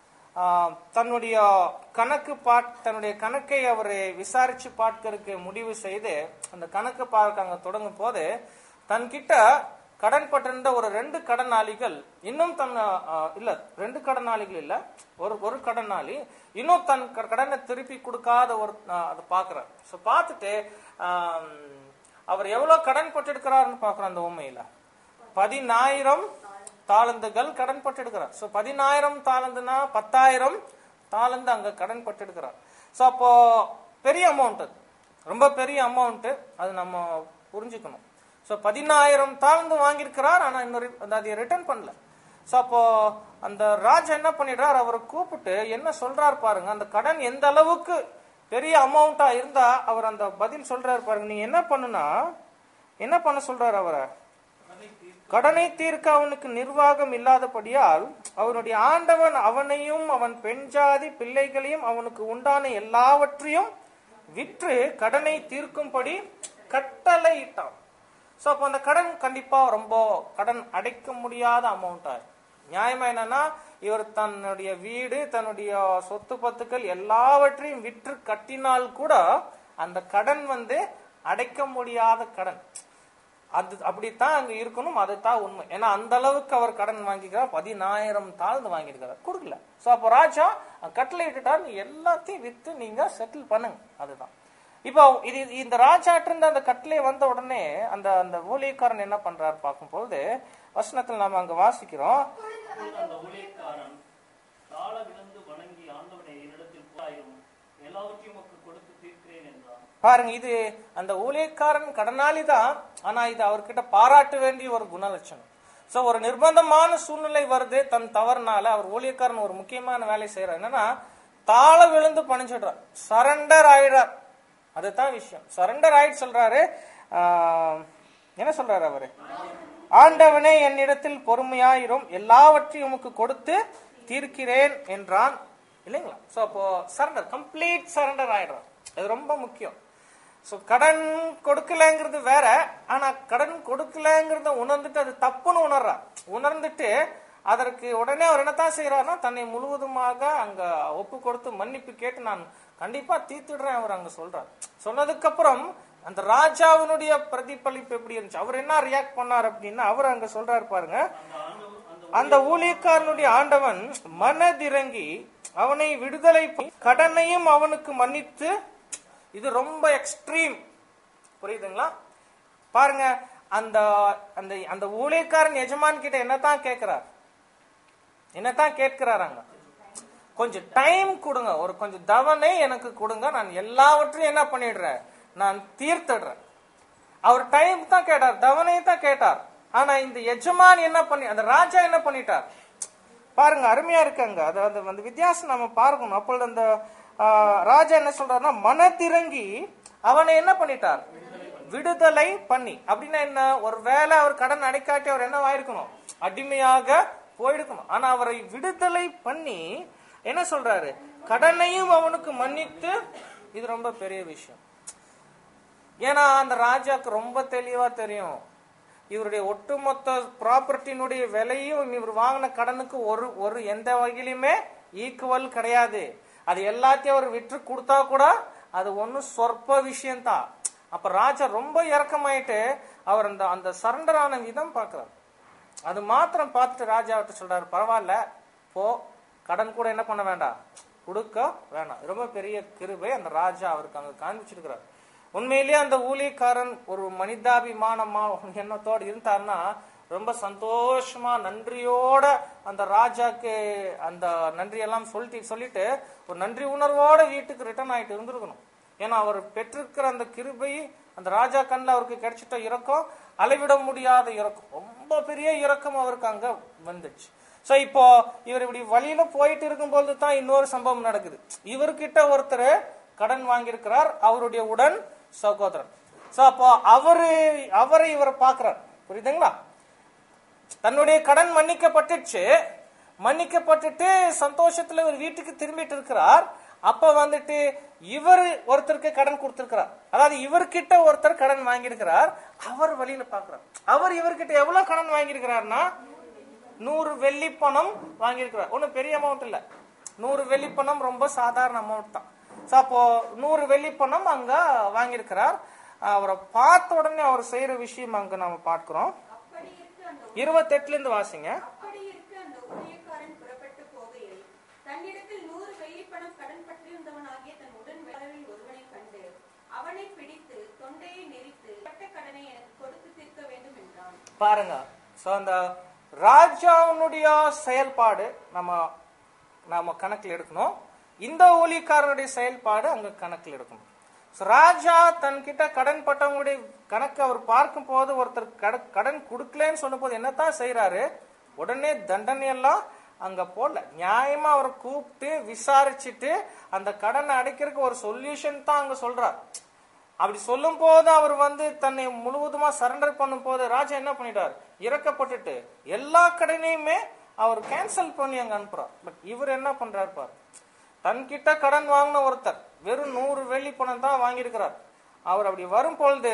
ஆஹ், தன்னுடைய கணக்கு பாட் தன்னுடைய கணக்கை அவர் விசாரிச்சு பார்க்கறதுக்கு முடிவு செய்து அந்த கணக்கு பார்க்க அங்க தொடங்கும் போது தன்கிட்ட கடன் பட்டிருந்த ஒரு ரெண்டு கடனாளிகள் இன்னும் தன் ஆஹ், இல்ல ரெண்டு கடனாளிகள் இல்ல ஒரு ஒரு கடனாளி இன்னும் தன் க- கடனை திருப்பி கொடுக்காத ஒரு ஆஹ், அதை பாக்குறார் ஸோ பார்த்துட்டு ஆம், அவர் எவ்வளவு கடன் பட்டிருக்கிறாருன்னு பாக்குறோம் அந்த உண்மையில பதினாயிரம் தாளந்துகள் கடன் பட்டிருக்கிறார் ஸோ பதினாயிரம் தாளந்துனா பத்தாயிரம் தாளந்து அங்க கடன் பட்டிருக்கிறார் ஸோ அப்போ பெரிய அமௌண்ட் அது ரொம்ப பெரிய அமௌண்ட் அது நம்ம புரிஞ்சுக்கணும் ஸோ பதினாயிரம் தாளந்து வாங்கியிருக்கிறார் ஆனா இன்னொரு அதை ரிட்டர்ன் பண்ணல ஸோ அப்போ அந்த ராஜா என்ன பண்ணிடுறார் அவரை கூப்பிட்டு என்ன சொல்றார் பாருங்க அந்த கடன் எந்த அளவுக்கு பெரிய அமௌண்டா இருந்தா அவர் அந்த பதில் சொல்றாரு பாருங்க நீங்க என்ன பண்ணுனா என்ன பண்ண சொல்றாரு அவரை கடனை தீர்த்து கடனை தீர்க்க அவனுக்கு நிர்வாகம் இல்லாதபடியால் அவனுடைய ஆண்டவன் அவனையும் அவன் பெண்ஜாதி பிள்ளைகளையும் அவனுக்கு உண்டான எல்லாவற்றையும் விற்று கடனை தீர்க்கும்படி கட்டளையிட்டான் ஸோ அப்போ அந்த கடன் கண்டிப்பா ரொம்ப கடன் அடைக்க முடியாத அமௌண்டா நியாயமா என்னன்னா இவர் தன்னுடைய வீடு தன்னுடைய சொத்து பத்துக்கள் எல்லாவற்றையும் விற்று கட்டினால் கூட அந்த கடன் வந்து அடைக்க முடியாத கடன் அது அப்படித்தான் அங்க இருக்கணும் அதுதான் உண்மை ஏன்னா அந்த அளவுக்கு அவர் கடன் வாங்கிக்கிறார் பதினாயிரம் தாழ்ந்து வாங்கியிருக்கிறார் கொடுக்கல சோ அப்போ ராஜா கட்டளை இட்டுட்டார் நீ எல்லாத்தையும் வித்து நீங்க செட்டில் பண்ணுங்க அதுதான் இப்போ இது இந்த ராஜாட்ட இருந்து அந்த கட்டளை வந்த உடனே அந்த அந்த ஊழியக்காரன் என்ன பண்றாரு பார்க்கும்போது வசனத்துல நாம அங்க வாசிக்கிறோம் அப்பொழுது அந்த ஊழியக்காரன் தாழ விழுந்து வணங்கி ஆண்டவனை என்னிடத்தில் போராயும் எல்லாவற்றையும் உமக்கு கொடுத்து தீர்க்கிறேன் என்றான் பாருங்க இது அந்த ஊழியக்காரன் கடனாளி தான் ஆனா இது அவர்கிட்ட பாராட்ட வேண்டிய ஒரு குணலட்சணம் சோ ஒரு நிர்பந்தமான சூழ்நிலை வருது தன் தவறுனால அவர் ஊழியக்காரன் ஒரு முக்கியமான வேலை செய்யறார் என்னன்னா தாழ விழுந்து பணிஞ்சிடுறார் சரண்டர் ஆயிடுறார் அதுதான் விஷயம் சரண்டர் ஆயிட்டு சொல்றாரு ஆஹ், என்ன சொல்றாரு அவரு ஆண்டவனே என்னிடத்தில் பொறுமையாயிரும் எல்லாவற்றையும் உமக்கு கொடுத்து தீர்க்கிறேன் என்றான் இல்லைங்களா சோ அப்போ சரண்டர் கம்ப்ளீட் சரண்டர் ஆயிடுறான் அது ரொம்ப முக்கியம் ஸோ கடன் கொடுக்கலங்கிறது வேற ஆனா கடன் கொடுக்கலங்கிறத உணர்ந்துட்டு அது தப்புன்னு உணர்றா உணர்ந்துட்டு அதற்கு உடனே அவர் என்னத்தான் செய்யறாருன்னா தன்னை முழுவதுமாக அங்க ஒப்பு கொடுத்து மன்னிப்பு கேட்டு நான் கண்டிப்பா தீர்த்துடுறேன் அவர் அங்க சொல்றார் சொன்னதுக்கு அப்புறம் அந்த ராஜாவினுடைய பிரதிபலிப்பு எப்படி இருந்துச்சு அவர் என்ன ரியாக்ட் பண்ணார் அப்படின்னா அவர் அங்க சொல்றாரு பாருங்க அந்த ஆண்டவர் அந்த அந்த ஊழியக்காரனுடைய ஆண்டவன் மனதிறங்கி அவனை விடுதலை பண்ணி, கடனையும் அவனுக்கு மன்னித்து இது ரொம்ப எக்ஸ்ட்ரீம் புரியுதுங்களா பாருங்க அந்த அந்த அந்த ஊழியக்காரன் எஜமான் கிட்ட என்னத்தான் கேட்கிறார் என்னத்தான் கேட்கிறார் அங்க கொஞ்சம் டைம் கொடுங்க ஒரு கொஞ்சம் தவணை எனக்கு கொடுங்க நான் எல்லாவற்றையும் என்ன பண்ணிடுறேன் நான் தீர்த்திடுறேன் அவர் டைம் தான் கேட்டார் தவணையை தான் கேட்டார் ஆனா இந்த எஜமான் என்ன பண்ணி அந்த ராஜா என்ன பண்ணிட்டார் பாருங்க அருமையா இருக்காங்க அது அது அந்த வித்தியாசம் நம்ம பார்க்கணும் அப்பொழுது அந்த ஆ, ராஜா என்ன சொல்றாருன்னா மனத்திறங்கி அவனை என்ன பண்ணிட்டார் விடுதலை பண்ணி அப்படின்னா என்ன ஒரு வேளை அவர் கடன் அடைக்காட்டி அவர் என்ன ஆயிருக்கணும் அடிமையாக போயிருக்கணும் ஆனா அவரை விடுதலை பண்ணி என்ன சொல்றாரு கடனையும் அவனுக்கு மன்னித்து இது ரொம்ப பெரிய விஷயம் ஏன்னா அந்த ராஜாக்கு ரொம்ப தெளிவா தெரியும் இவருடைய ஒட்டுமொத்த ப்ராப்பர்ட்டினுடைய விலையும் இவர் வாங்கின கடனுக்கு ஒரு ஒரு எந்த வகையிலுமே ஈக்குவல் கிடையாது அது எல்லாத்தையும் அவர் விற்று கொடுத்தா கூட அது ஒன்றும் சொற்ப விஷயம்தான் அப்ப ராஜா ரொம்ப இறக்கமாயிட்டு அவர் அந்த அந்த சரண்டர் ஆன விதம் பார்க்கிறார் அது மாத்திரம் பார்த்துட்டு ராஜா அவர்கிட்ட சொல்றாரு பரவாயில்ல போ கடன் கூட என்ன பண்ண வேண்டாம் கொடுக்க வேணாம் ரொம்ப பெரிய கிருபை அந்த ராஜா அவருக்கு அங்க காண்பிச்சிருக்கிறார் உண்மையிலேயே அந்த ஊழியக்காரன் ஒரு மனிதாபிமானமா ஒரு எண்ணத்தோடு இருந்தாருன்னா ரொம்ப சந்தோஷமா நன்றியோட அந்த ராஜாக்கு அந்த நன்றியெல்லாம் சொல்லிட்டு சொல்லிட்டு ஒரு நன்றி உணர்வோட வீட்டுக்கு ரிட்டர்ன் ஆயிட்டு இருந்திருக்கணும் ஏன்னா அவர் பெற்றிருக்கிற அந்த கிருபை அந்த ராஜா கண்ணில் அவருக்கு கிடைச்சிட்ட இறக்கம் அளவிட முடியாத இறக்கம் ரொம்ப பெரிய இறக்கம் அவருக்கு அங்க வந்துச்சு சோ இப்போ இவர் இப்படி வழியில போயிட்டு இருக்கும்போது தான் இன்னொரு சம்பவம் நடக்குது இவர்கிட்ட ஒருத்தர் கடன் வாங்கியிருக்கிறார் அவருடைய உடன் சகோதரன் சோ அப்போ அவரு அவரை இவர் பார்க்கிறார் புரியுதுங்களா தன்னுடைய கடன் மன்னிக்கப்பட்டுச்சு மன்னிக்கப்பட்டுட்டு சந்தோஷத்துல ஒரு வீட்டுக்கு திரும்பிட்டு இருக்கிறார் அப்ப வந்துட்டு இவர் ஒருத்தருக்கு கடன் கொடுத்திருக்கிறார் அதாவது இவர்கிட்ட ஒருத்தர் கடன் வாங்கியிருக்கிறார் அவர் வழியில பாக்குறார் அவர் இவர்கிட்ட எவ்வளவு கடன் வாங்கியிருக்கிறார்னா நூறு வெள்ளி பணம் வாங்கியிருக்கிறார் ஒன்றும் பெரிய அமௌண்ட் இல்ல நூறு வெள்ளி பணம் ரொம்ப சாதாரண அமௌண்ட் தான் ஸோ அப்போ நூறு வெள்ளி பணம் அங்க வாங்கியிருக்கிறார் அவரை பார்த்த உடனே அவர் செய்யற விஷயம் அங்க நாம பார்க்கிறோம் அப்படி இருக்க அந்த இருபத்தெட்டுல இருந்து வாசிங்க அப்படி இருக்க அந்த ஊழியக்காரன் புறப்பட்டு போகையில் தன்னிடத்தில் நூறு வெள்ளிப்பணம் கடன் பற்றியிருந்தவனாகிய தன் உடன் வேலையில் ஒருவனை கண்டு அவனை பிடித்து தொண்டையை நெரித்து பட்ட கடனை எனக்கு கொடுத்து தீர்க்க வேண்டும் என்றான் பாருங்க சோ அந்த ராஜாவுடைய செயல்பாடு நம்ம நாம கணக்கில் எடுக்கணும் இந்த ஊழியக்காரனுடைய செயல்பாடு அங்க கணக்கில் எடுக்கணும் So, ராஜா தன்கிட்ட கடன் பட்டவங்களுடைய கணக்கு அவர் பார்க்கும் போது ஒருத்தர் கட- கடன் கொடுக்கலன்னு சொன்ன போது என்னத்தான் செய்யறாரு உடனே தண்டனை எல்லாம் அங்க போடல நியாயமா அவரை கூப்பிட்டு விசாரிச்சுட்டு அந்த கடனை அடைக்கிறதுக்கு ஒரு சொல்யூஷன் தான் அங்க சொல்றார் அப்படி சொல்லும் போது அவர் வந்து தன்னை முழுவதுமா சரண்டர் பண்ணும் போது ராஜா என்ன பண்ணிட்டார் இறக்கப்பட்டுட்டு எல்லா கடனையுமே அவர் கேன்சல் பண்ணி அங்க அனுப்புறார் பட் இவர் என்ன பண்றாரு பாரு தன்கிட்ட கடன் வாங்கின ஒருத்தர் வெறும் நூறு வெள்ளி பணம் தான் வாங்கியிருக்கிறார் அவர் அப்படி வரும் பொழுது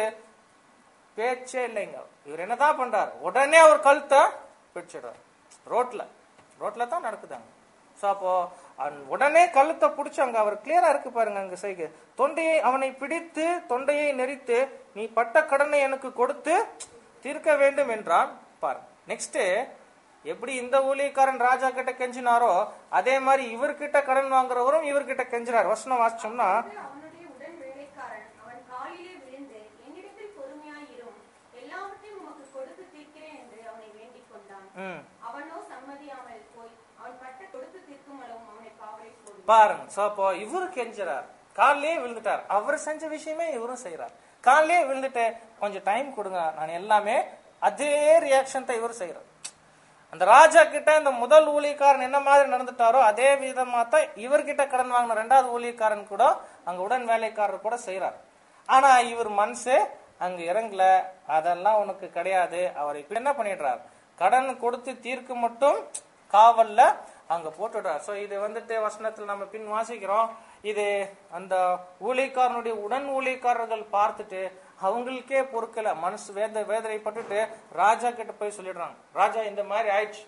பேச்சே இல்லைங்க இவர் என்னதான் பண்றார் உடனே அவர் கழுத்தை பிடிச்சிடுறார் ரோட்ல ரோட்ல தான் நடக்குதாங்க ஸோ அப்போ அவன் உடனே கழுத்தை பிடிச்சி அங்க அவர் கிளியரா இருக்கு பாருங்க அங்க செய்க தொண்டையை அவனை பிடித்து தொண்டையை நெரித்து நீ பட்ட கடனை எனக்கு கொடுத்து தீர்க்க வேண்டும் என்றான் பாரு நெக்ஸ்ட் எப்படி இந்த ஊழியக்காரன் ராஜா கிட்ட கெஞ்சினாரோ அதே மாதிரி இவர்கிட்ட கடன் வாங்குறவரும் இவர்கிட்ட கெஞ்சினார் வசனம் வாசிச்சோம்னா அப்பொழுது அவனுடைய உடன் வேலைக்காரன் அவன் காலிலே விழுந்து என்னிடத்தில் பொறுமையாயிரும் எல்லாவற்றையும் உமக்கு கொடுத்து தீர்க்கிறேன் என்று அவனை வேண்டிக் கொண்டான் ம் அவனோ சம்மதியாமல் போய் அவன் பட்ட கொடுத்து தீர்க்கும் அளவும் அவனை காவலில் போடு பாருங்க சோ அப்போ இவரு கெஞ்சுறார் காலையே விழுந்துட்டார் அவர் செஞ்ச விஷயமே இவரும் செய்யறார் காலையே விழுந்துட்டு கொஞ்சம் டைம் கொடுங்க நான் எல்லாமே அதே ரியாக்ஷன் தான் இவர் செய்யறார் அந்த ராஜா கிட்ட இந்த முதல் ஊழியக்காரன் என்ன மாதிரி நடந்துட்டாரோ அதே விதமா தான் இவர்கிட்ட கடன் வாங்கின ரெண்டாவது ஊழியக்காரன் கூட அங்க உடன் வேலைக்காரர் கூட செய்யறார் ஆனா இவர் மனசு அங்க இறங்கல அதெல்லாம் உனக்கு கிடையாது அவர் இப்ப என்ன பண்ணிடுறார் கடன் கொடுத்து தீர்க்க மட்டும் காவல்ல அங்க போட்டுடுறார் சோ இது வந்துட்டு வசனத்துல நம்ம பின் வாசிக்கிறோம் இது அந்த ஊழியக்காரனுடைய உடன் ஊழியக்காரர்கள் பார்த்துட்டு அவங்களுக்கே பொறுக்கல மனசு வேத வேதனைப்பட்டுட்டு ராஜா கிட்ட போய் சொல்லிடுறாங்க ராஜா இந்த மாதிரி ஆயிடுச்சு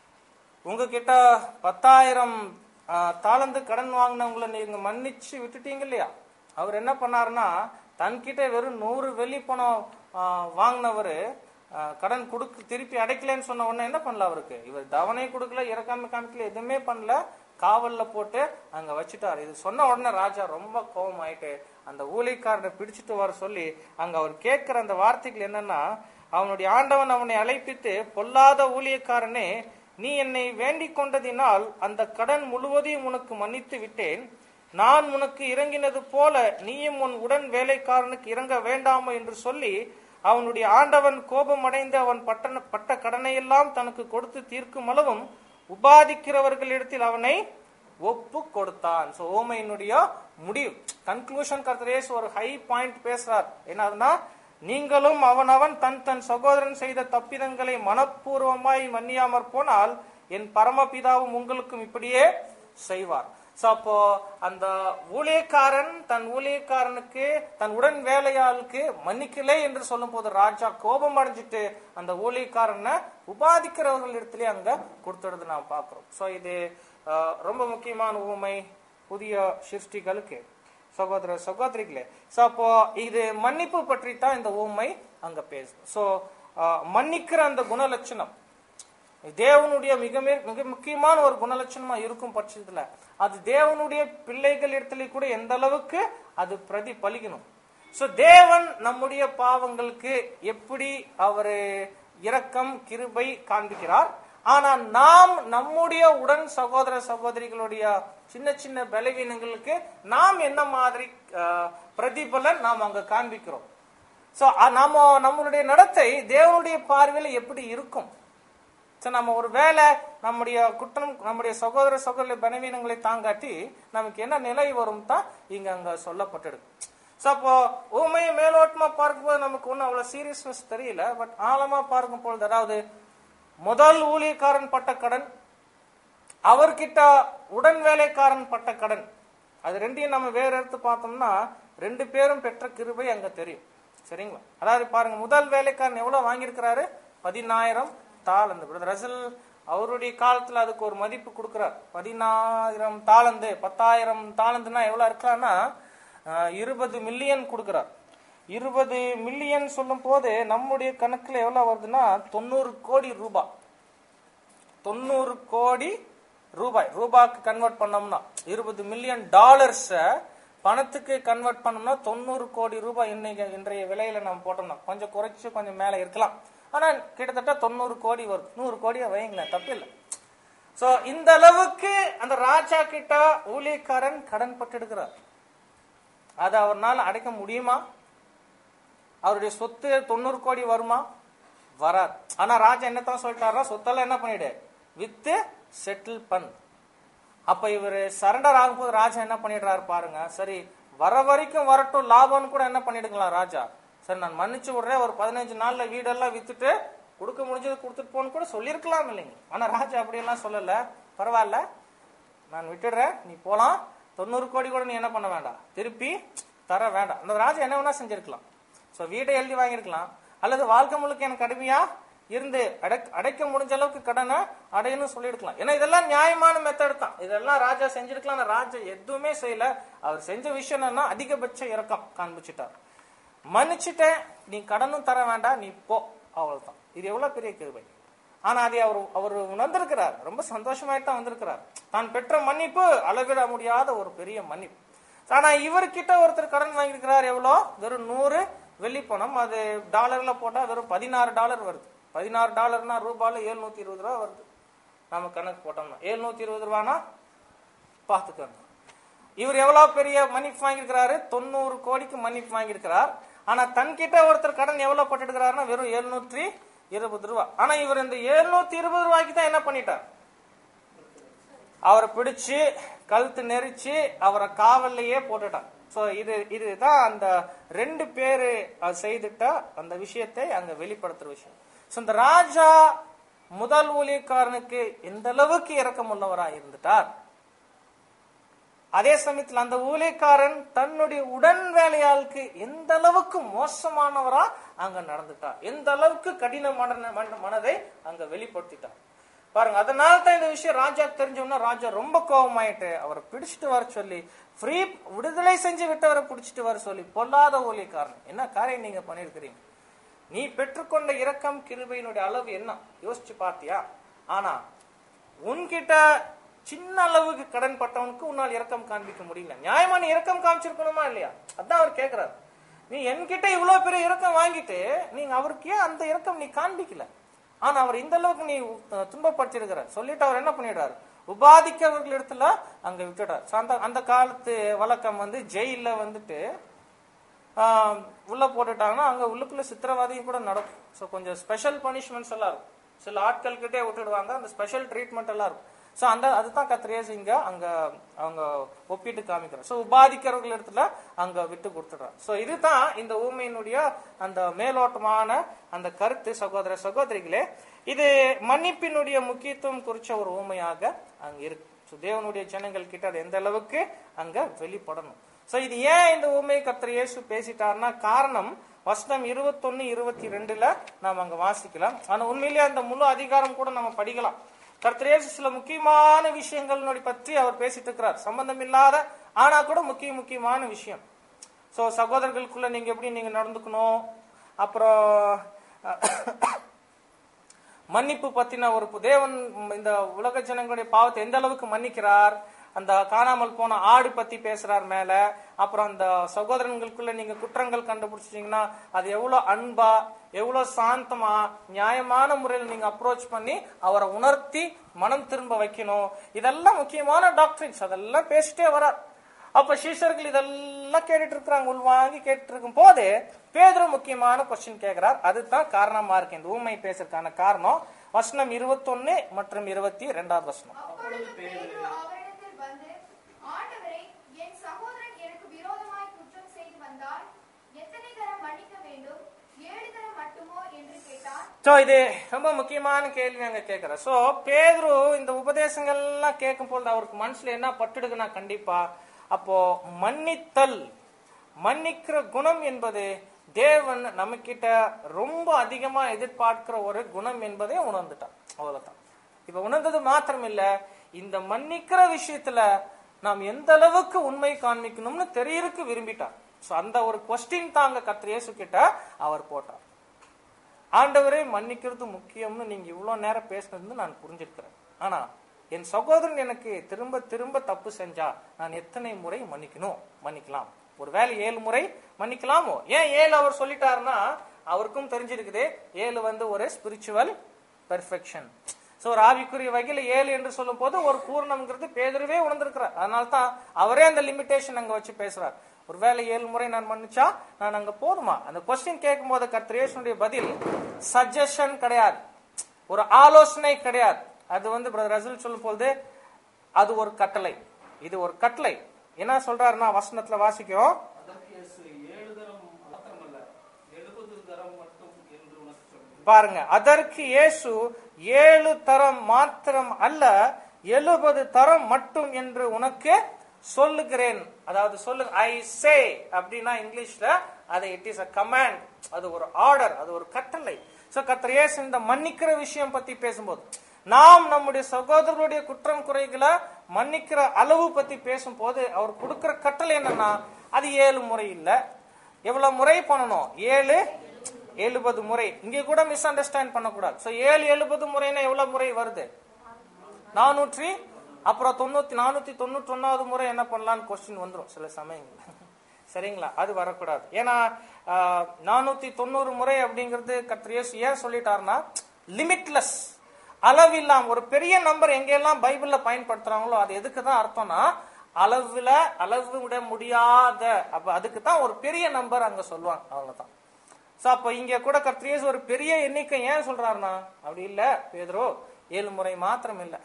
உங்ககிட்ட பத்தாயிரம் ஆ, தாளந்து கடன் வாங்கினவங்கள நீங்க மன்னிச்சு விட்டுட்டீங்க இல்லையா அவர் என்ன பண்ணாருன்னா தன்கிட்ட வெறும் நூறு வெள்ளி பணம் ஆ, வாங்கினவரு ஆ, கடன் கொடுக்க திருப்பி அடைக்கலன்னு சொன்ன உடனே என்ன பண்ணல அவருக்கு இவர் தவணை கொடுக்கல இறக்காம காமிக்கல எதுவுமே பண்ணல காவல்ல போட்டு அங்க வச்சுட்டாரு இது சொன்ன உடனே ராஜா ரொம்ப கோபம் ஆயிட்டு அந்த ஊழியக்காரனை பிடிச்சிட்டு வர சொல்லி அங்க அவர் கேட்கிற அந்த வார்த்தைகள் என்னன்னா அவனுடைய ஆண்டவன் அவனை அழைப்பித்து பொல்லாத ஊழியக்காரனே நீ என்னை வேண்டிக் கொண்டதினால் அந்த கடன் முழுவதையும் உனக்கு மன்னித்து விட்டேன் நான் உனக்கு இறங்கினது போல நீயும் உன் உடன் வேலைக்காரனுக்கு இறங்க வேண்டாமோ என்று சொல்லி அவனுடைய ஆண்டவன் கோபமடைந்து அவன் பட்டண பட்ட கடனையெல்லாம் தனக்கு கொடுத்து தீர்க்கும் அளவும் உபாதிக்கிறவர்களிடத்தில் அவனை ஒப்பு கொடுத்தான் சோ ஓமையினுடைய முடிவு கன்க்ளூஷன் கர்த்தரேஸ் ஒரு ஹை பாயிண்ட் பேசுறார் என்னதுன்னா நீங்களும் அவனவன் தன் தன் சகோதரன் செய்த தப்பிதங்களை மனப்பூர்வமாய் மன்னியாமற் போனால் என் பரமபிதாவும் உங்களுக்கும் இப்படியே செய்வார் சோ அப்போ அந்த ஊழியக்காரன் தன் ஊழியக்காரனுக்கு தன் உடன் வேலையாளுக்கு மன்னிக்கலே என்று சொல்லும் போது ராஜா கோபம் அடைஞ்சிட்டு அந்த ஊழியக்காரனை உபாதிக்கிறவர்களிடத்திலே அங்க கொடுத்துடுறது நாம் பார்க்கிறோம் சோ இது அஹ், ரொம்ப முக்கியமான ஊமை புதிய சிருஷ்டிகளுக்கு சகோதர சகோதரிகளே சோ அப்போ இது மன்னிப்பு பற்றி தான் இந்த ஊமை அங்க பேசும் சோ மன்னிக்கிற அந்த குணலட்சணம் தேவனுடைய மிக மிக- மிக முக்கியமான ஒரு குணலட்சணமா இருக்கும் பட்சத்துல அது தேவனுடைய பிள்ளைகள் இடத்துல கூட எந்த அளவுக்கு அது பிரதிபலிக்கணும் சோ தேவன் நம்முடைய பாவங்களுக்கு எப்படி அவரு இரக்கம் கிருபை காண்பிக்கிறார் ஆனா நாம் நம்முடைய உடன் சகோதர சகோதரிகளுடைய சின்ன சின்ன பலவீனங்களுக்கு நாம் என்ன மாதிரி அஹ், பிரதிபலன் நாம் அங்க காண்பிக்கிறோம் சோ நாம நம்மளுடைய நடத்தை தேவனுடைய பார்வையில எப்படி இருக்கும் சோ நம்ம ஒரு வேலை நம்முடைய குற்றம் நம்முடைய சகோதர சகோதர பலவீனங்களை தாங்காட்டி நமக்கு என்ன நிலை வரும் தான் இங்க அங்க சொல்லப்பட்டிருக்கு சோ அப்போ உண்மையை மேலோட்டமா பார்க்கும்போது நமக்கு ஒன்றும் அவ்வளவு சீரியஸ்னஸ் தெரியல பட் ஆழமா பார்க்கும் பொழுது அதாவது முதல் ஊழியக்காரன் பட்ட கடன் அவர்கிட்ட உடன் வேலைக்காரன் பட்ட கடன் அது ரெண்டையும் நம்ம வேற எடுத்து பார்த்தோம்னா ரெண்டு பேரும் பெற்ற கிருபை அங்க தெரியும் சரிங்களா அதாவது பாருங்க முதல் வேலைக்காரன் எவ்வளவு வாங்கியிருக்கிறாரு பதினாயிரம் தாளந்து பிரதர் ரசல் அவருடைய காலத்துல அதுக்கு ஒரு மதிப்பு கொடுக்கிறார் பதினாயிரம் தாளந்து பத்தாயிரம் தாளந்துனா எவ்வளவு இருக்கலாம்னா அஹ், இருபது மில்லியன் கொடுக்கிறார் இருபது மில்லியன் சொல்லும் போது நம்முடைய கணக்குல எவ்வளவு வருதுன்னா தொண்ணூறு கோடி ரூபாய் தொண்ணூறு கோடி ரூபாய் ரூபாய்க்கு கன்வெர்ட் பண்ணோம்னா இருபது மில்லியன் டாலர்ஸ் பணத்துக்கு கன்வெர்ட் பண்ணோம்னா தொண்ணூறு கோடி ரூபாய் இன்னைக்கு இன்றைய விலையில நம்ம போட்டோம்னா கொஞ்சம் குறைச்சு கொஞ்சம் மேல இருக்கலாம் ஆனா கிட்டத்தட்ட தொண்ணூறு கோடி வரும் நூறு கோடியா வைங்களேன் தப்பில்லை சோ இந்த அளவுக்கு அந்த ராஜா கிட்ட ஊழியக்காரன் கடன் பட்டெடுக்கிறார் அதை அவர்னால அடைக்க முடியுமா அவருடைய சொத்து தொண்ணூறு கோடி வருமா வராது ஆனா ராஜா என்னத்தான் சொல்லிட்டாரா சொத்தெல்லாம் என்ன பண்ணிடு வித்து செட்டில் பண் அப்ப இவர் சரண்டர் ஆகும்போது ராஜா என்ன பண்ணிடுறாரு பாருங்க சரி வர வரைக்கும் வரட்டும் லாபம்னு கூட என்ன பண்ணிடுங்களா ராஜா சரி நான் மன்னிச்சு விடுறேன் ஒரு பதினஞ்சு நாள்ல வீடெல்லாம் வித்துட்டு கொடுக்க முடிஞ்சது கொடுத்துட்டு போன்னு கூட சொல்லியிருக்கலாம் இல்லைங்க ஆனா ராஜா அப்படியெல்லாம் சொல்லல பரவாயில்ல நான் விட்டுடுறேன் நீ போலாம் தொண்ணூறு கோடி கூட நீ என்ன பண்ண வேண்டாம் திருப்பி தர வேண்டாம் அந்த ராஜா என்ன வேணா செஞ்சிருக்கலாம் சோ வீட்டை எழுதி வாங்கியிருக்கலாம் அல்லது வாழ்க்கை முழுக்க எனக்கு கடுமையா இருந்து அடைக்க அடைக்க முடிஞ்ச அளவுக்கு கடனை அடையணும் சொல்லியிருக்கலாம் ஏன்னா இதெல்லாம் நியாயமான மெத்தட் தான் இதெல்லாம் ராஜா செஞ்சிருக்கலாம் ஆனா ராஜா எதுவுமே செய்யல அவர் செஞ்ச விஷயம் என்னன்னா அதிகபட்ச இறக்கம் காண்பிச்சிட்டார் மன்னிச்சிட்டேன் நீ கடனும் தர வேண்டாம் நீ போ அவ்வளவுதான் இது எவ்வளவு பெரிய கிருபை ஆனா அதை அவர் அவர் உணர்ந்திருக்கிறார் ரொம்ப சந்தோஷமாயிட்டு தான் வந்திருக்கிறார் தான் பெற்ற மன்னிப்பு அளவிட முடியாத ஒரு பெரிய மன்னிப்பு ஆனா இவர்கிட்ட ஒருத்தர் கடன் வாங்கியிருக்கிறார் எவ்வளோ வெறும் நூறு வெள்ளி பணம் அது டாலர்ல போட்டா வெறும் பதினாறு டாலர் வருது பதினாறு டாலர்னா ரூபாயில எழுநூத்தி இருபது ரூபா வருது நம்ம கணக்கு போட்டோம்னா எழுநூத்தி இருபது ரூபானா பார்த்துக்கோங்க இவர் எவ்வளவு பெரிய மன்னிப்பு வாங்கியிருக்கிறாரு தொண்ணூறு கோடிக்கு மன்னிப்பு வாங்கியிருக்கிறார் ஆனா தன்கிட்ட ஒருத்தர் கடன் எவ்வளவு பட்டுருக்கிறாருன்னா வெறும் எழுநூற்றி இருபது ரூபா ஆனா இவர் இந்த எழுநூத்தி இருபது ரூபாய்க்கு தான் என்ன பண்ணிட்டார் அவரை பிடிச்சு கழுத்து நெரிச்சு அவரை காவல்லையே போட்டுட்டான் சோ இது இதுதான் அந்த ரெண்டு பேரு அது செய்துட்ட அந்த விஷயத்தை அங்க வெளிப்படுத்துற விஷயம் சோ இந்த ராஜா முதல் ஊழியக்காரனுக்கு எந்த அளவுக்கு இரக்கம் உள்ளவராய் இருந்துட்டார் அதே சமயத்தில் அந்த ஊழியக்காரன் தன்னுடைய உடன் வேலையாளுக்கு எந்த அளவுக்கு மோசமானவரா அங்க நடந்துட்டார் எந்த அளவுக்கு கடினமான மன- மனதை அங்க வெளிப்படுத்திட்டார் பாருங்க அதனால தான் இந்த விஷயம் ராஜா தெரிஞ்சோம்னா ராஜா ரொம்ப கோபமாயிட்டு அவரை பிடிச்சிட்டு வர சொல்லி ஃப்ரீ விடுதலை செஞ்சு விட்டவரை பிடிச்சிட்டு வர சொல்லி பொல்லாத ஊழியக்காரன் என்ன காரியம் நீங்க பண்ணிருக்கிறீங்க நீ பெற்றுக்கொண்ட இரக்கம் கிருபையினுடைய அளவு என்ன யோசிச்சு பார்த்தியா ஆனா உன்கிட்ட சின்ன அளவுக்கு கடன் பட்டவனுக்கு உன்னால் இரக்கம் காண்பிக்க முடியல நியாயமா நீ இரக்கம் காமிச்சிருக்கணுமா இல்லையா அதான் அவர் கேக்குறாரு நீ என்கிட்ட இவ்வளவு பெரிய இரக்கம் வாங்கிட்டு நீங்க அவருக்கு ஏன் அந்த இரக்கம் நீ காண்பிக்கல ஆனா அவர் இந்த அளவுக்கு நீ அஹ், துன்பப்படுத்திருக்கிற சொல்லிட்டு அவர் என்ன பண்ணிடுறாரு உபாதிக்கவர்கள் இடத்துல அங்க விட்டுடுறாரு So, அந்த அந்த காலத்து வழக்கம் வந்து ஜெயில வந்துட்டு ஆஹ், உள்ள போட்டுட்டாங்கன்னா அங்க உள்ளுக்குள்ள சித்திரவாதையும் கூட நடக்கும் ஸோ கொஞ்சம் ஸ்பெஷல் பனிஷ்மெண்ட்ஸ் எல்லாம் இருக்கும் சில ஆட்கள் கிட்டே விட்டுடுவாங்க அந்த ஸ்பெஷல் ட்ரீட்மெண்ட் எல்லாம் இருக்கும் ஸோ அந்த அதுதான் கத்திரியேஸ் இங்க அங்க அவங்க ஒப்பிட்டு காமிக்கிறோம் ஸோ உபாதிக்கிறவர்கள் இடத்துல அங்க விட்டு கொடுத்துடுறாங்க ஸோ இதுதான் இந்த ஊமையினுடைய அந்த மேலோட்டமான அந்த கருத்து சகோதர சகோதரிகளே இது மன்னிப்பினுடைய முக்கியத்துவம் குறிச்ச ஒரு ஊமையாக அங்க இருக்கு ஸோ தேவனுடைய ஜனங்கள் கிட்ட அது எந்த அளவுக்கு அங்க வெளிப்படணும் சோ இது ஏன் இந்த ஊமை கர்த்தர் இயேசு பேசிட்டார்னா காரணம் வசனம் இருபத்தொன்னு இருபத்தி ரெண்டுல நாம் அங்க வாசிக்கலாம் ஆனா உண்மையிலேயே அந்த முழு அதிகாரம் கூட நம்ம படிக்கலாம் கர்த்தர் இயேசு சில முக்கியமான விஷயங்கள் பற்றி அவர் பேசிட்டு இருக்கிறார் சம்பந்தம் இல்லாத ஆனா கூட முக்கிய முக்கியமான விஷயம் சோ சகோதரர்களுக்குள்ள நீங்க எப்படி நீங்க நடந்துக்கணும் அப்புறம் மன்னிப்பு பத்தின ஒரு பு- தேவன் இந்த உலக ஜனங்களுடைய பாவத்தை எந்த அளவுக்கு மன்னிக்கிறார் அந்த காணாமல் போன ஆடு பத்தி பேசுறார் மேல அப்புறம் அந்த சகோதரங்களுக்குள்ள நீங்க குற்றங்கள் கண்டுபிடிச்சிட்டீங்கன்னா அது எவ்வளவு அன்பா எவ்வளவு சாந்தமா நியாயமான முறையில் நீங்க அப்ரோச் பண்ணி அவரை உணர்த்தி மனம் திரும்ப வைக்கணும் இதெல்லாம் முக்கியமான டாக்டரின்ஸ் அதெல்லாம் பேசிட்டே வரார் அப்ப சீஷர்கள் இதெல்லாம் கேட்டுட்டு இருக்கிறாங்க உள்வாங்கி கேட்டுட்டு இருக்கும் போது பேதுரு முக்கியமான கொஸ்டின் கேட்கிறார் அதுதான் காரணமா இருக்கு இந்த ஊமை பேசுறதுக்கான காரணம் வசனம் இருபத்தொன்னு மற்றும் இருபத்தி ரெண்டாவது வசனம் அப்பொழுது பேதுரு அவரிடத்தில் வந்து ஆண்டவரே என் சகோதரன் எனக்கு விரோதமாய் குற்றம் செய்து வந்தால் எத்தனை தரம் மன்னிக்க வேண்டும் ஏழு தரம் மட்டுமோ என்று கேட்டான் சோ இது ரொம்ப முக்கியமான கேள்வி அங்க கேட்கிற சோ பேதுரு இந்த உபதேசங்கள்லாம் கேட்கும் பொழுது அவருக்கு மனசுல என்ன பட்டுடுதுன்னா கண்டிப்பா அப்போ மன்னித்தல் மன்னிக்கிற குணம் என்பது தேவன் நம்ம கிட்ட ரொம்ப அதிகமா எதிர்பார்க்கிற ஒரு குணம் என்பதை உணர்ந்துட்டான் அவ்வளவுதான் இப்ப உணர்ந்தது மாத்திரம் இல்ல இந்த மன்னிக்கிற விஷயத்துல நாம் எந்த அளவுக்கு உண்மை காண்பிக்கணும்னு தெரியறதுக்கு விரும்பிட்டார் சோ அந்த ஒரு கொஸ்டின் தாங்க கத்திர இயேசு கிட்ட அவர் போட்டார் ஆண்டவரே மன்னிக்கிறது முக்கியம்னு நீங்க இவ்வளவு நேரம் பேசுனது நான் புரிஞ்சிருக்கிறேன் ஆனா என் சகோதரன் எனக்கு திரும்ப திரும்ப தப்பு செஞ்சா நான் எத்தனை முறை மன்னிக்கணும் மன்னிக்கலாம் ஒருவேளை ஏழு முறை மன்னிக்கலாமோ ஏன் ஏழு அவர் சொல்லிட்டாருன்னா அவருக்கும் தெரிஞ்சிருக்குது ஏழு வந்து ஒரு ஸ்பிரிச்சுவல் பெர்ஃபெக்ஷன் சோ ஒரு ஆவிக்குரிய வகையில ஏழு என்று சொல்லும் போது ஒரு பூர்ணம்ங்கிறது பேதருவே உணர்ந்திருக்கிறார் அதனால தான் அவரே அந்த லிமிடேஷன் அங்க வச்சு பேசுறார் ஒருவேளை ஏழு முறை நான் மன்னிச்சா நான் அங்க போதுமா அந்த கொஸ்டின் கேட்கும் போது கத்திரேஷனுடைய பதில் சஜஷன் கிடையாது ஒரு ஆலோசனை கிடையாது அது வந்து பிரதர் ரசூல் சொல்லும் போது அது ஒரு கட்டளை இது ஒரு கட்டளை என்ன சொல்றாருன்னா வசனத்துல வாசிக்கிறோம் அதற்கு இயேசு ஏழு தரம் மாத்திரமல்ல எழுபது தரம் மட்டும் என்று உனக்கு சொல்கிறேன் பாருங்க அதற்கு இயேசு ஏழு தரம் மாத்திரம் அல்ல எழுபது தரம் மட்டும் என்று உனக்கு சொல்லுகிறேன் அதாவது சொல்லு ஐ சே அப்படின்னா இங்கிலீஷ்ல அது இட் இஸ் அ கமாண்ட் அது ஒரு ஆர்டர் அது ஒரு கட்டளை சோ கர்த்தர் இயேசு இந்த மன்னிக்கிற விஷயம் பத்தி பேசும்போது நாம் நம்முடைய சகோதரருடைய குற்றம் குறைகளை மன்னிக்கிற அளவு பத்தி பேசும்போது அவர் கொடுக்கிற கட்டளை என்னன்னா அது ஏழு முறை இல்ல எவ்வளவு முறை பண்ணணும் ஏழு எழுபது முறை இங்க கூட மிஸ் அண்டர்ஸ்டாண்ட் பண்ணக்கூடாது சோ ஏழு எழுபது முறைன்னா எவ்வளவு முறை வருது நானூற்றி அப்புறம் தொண்ணூத்தி நானூத்தி தொண்ணூற்றி ஒன்னாவது முறை என்ன பண்ணலாம்னு கொஸ்டின் வந்துரும் சில சமயங்கள் சரிங்களா அது வரக்கூடாது ஏன்னா ஆஹ், நானூத்தி தொண்ணூறு முறை அப்படிங்கிறது கத்திரியஸ் ஏன் சொல்லிட்டாருன்னா லிமிட்லெஸ் அளவில்லாம் ஒரு பெரிய நம்பர் எங்கெல்லாம் பைபிள்ல பயன்படுத்துறாங்களோ அது எதுக்கு தான் அர்த்தம்னா அளவுல அளவு விட முடியாத அப்ப அதுக்கு தான் ஒரு பெரிய நம்பர் அங்க சொல்லுவாங்க அவ்வளவுதான் சோ அப்ப இங்க கூட கர்த்தரியேசு ஒரு பெரிய எண்ணிக்கை ஏன் சொல்றாருன்னா அப்படி இல்ல பேதுரு ஏழு முறை மாத்திரம் இல்ல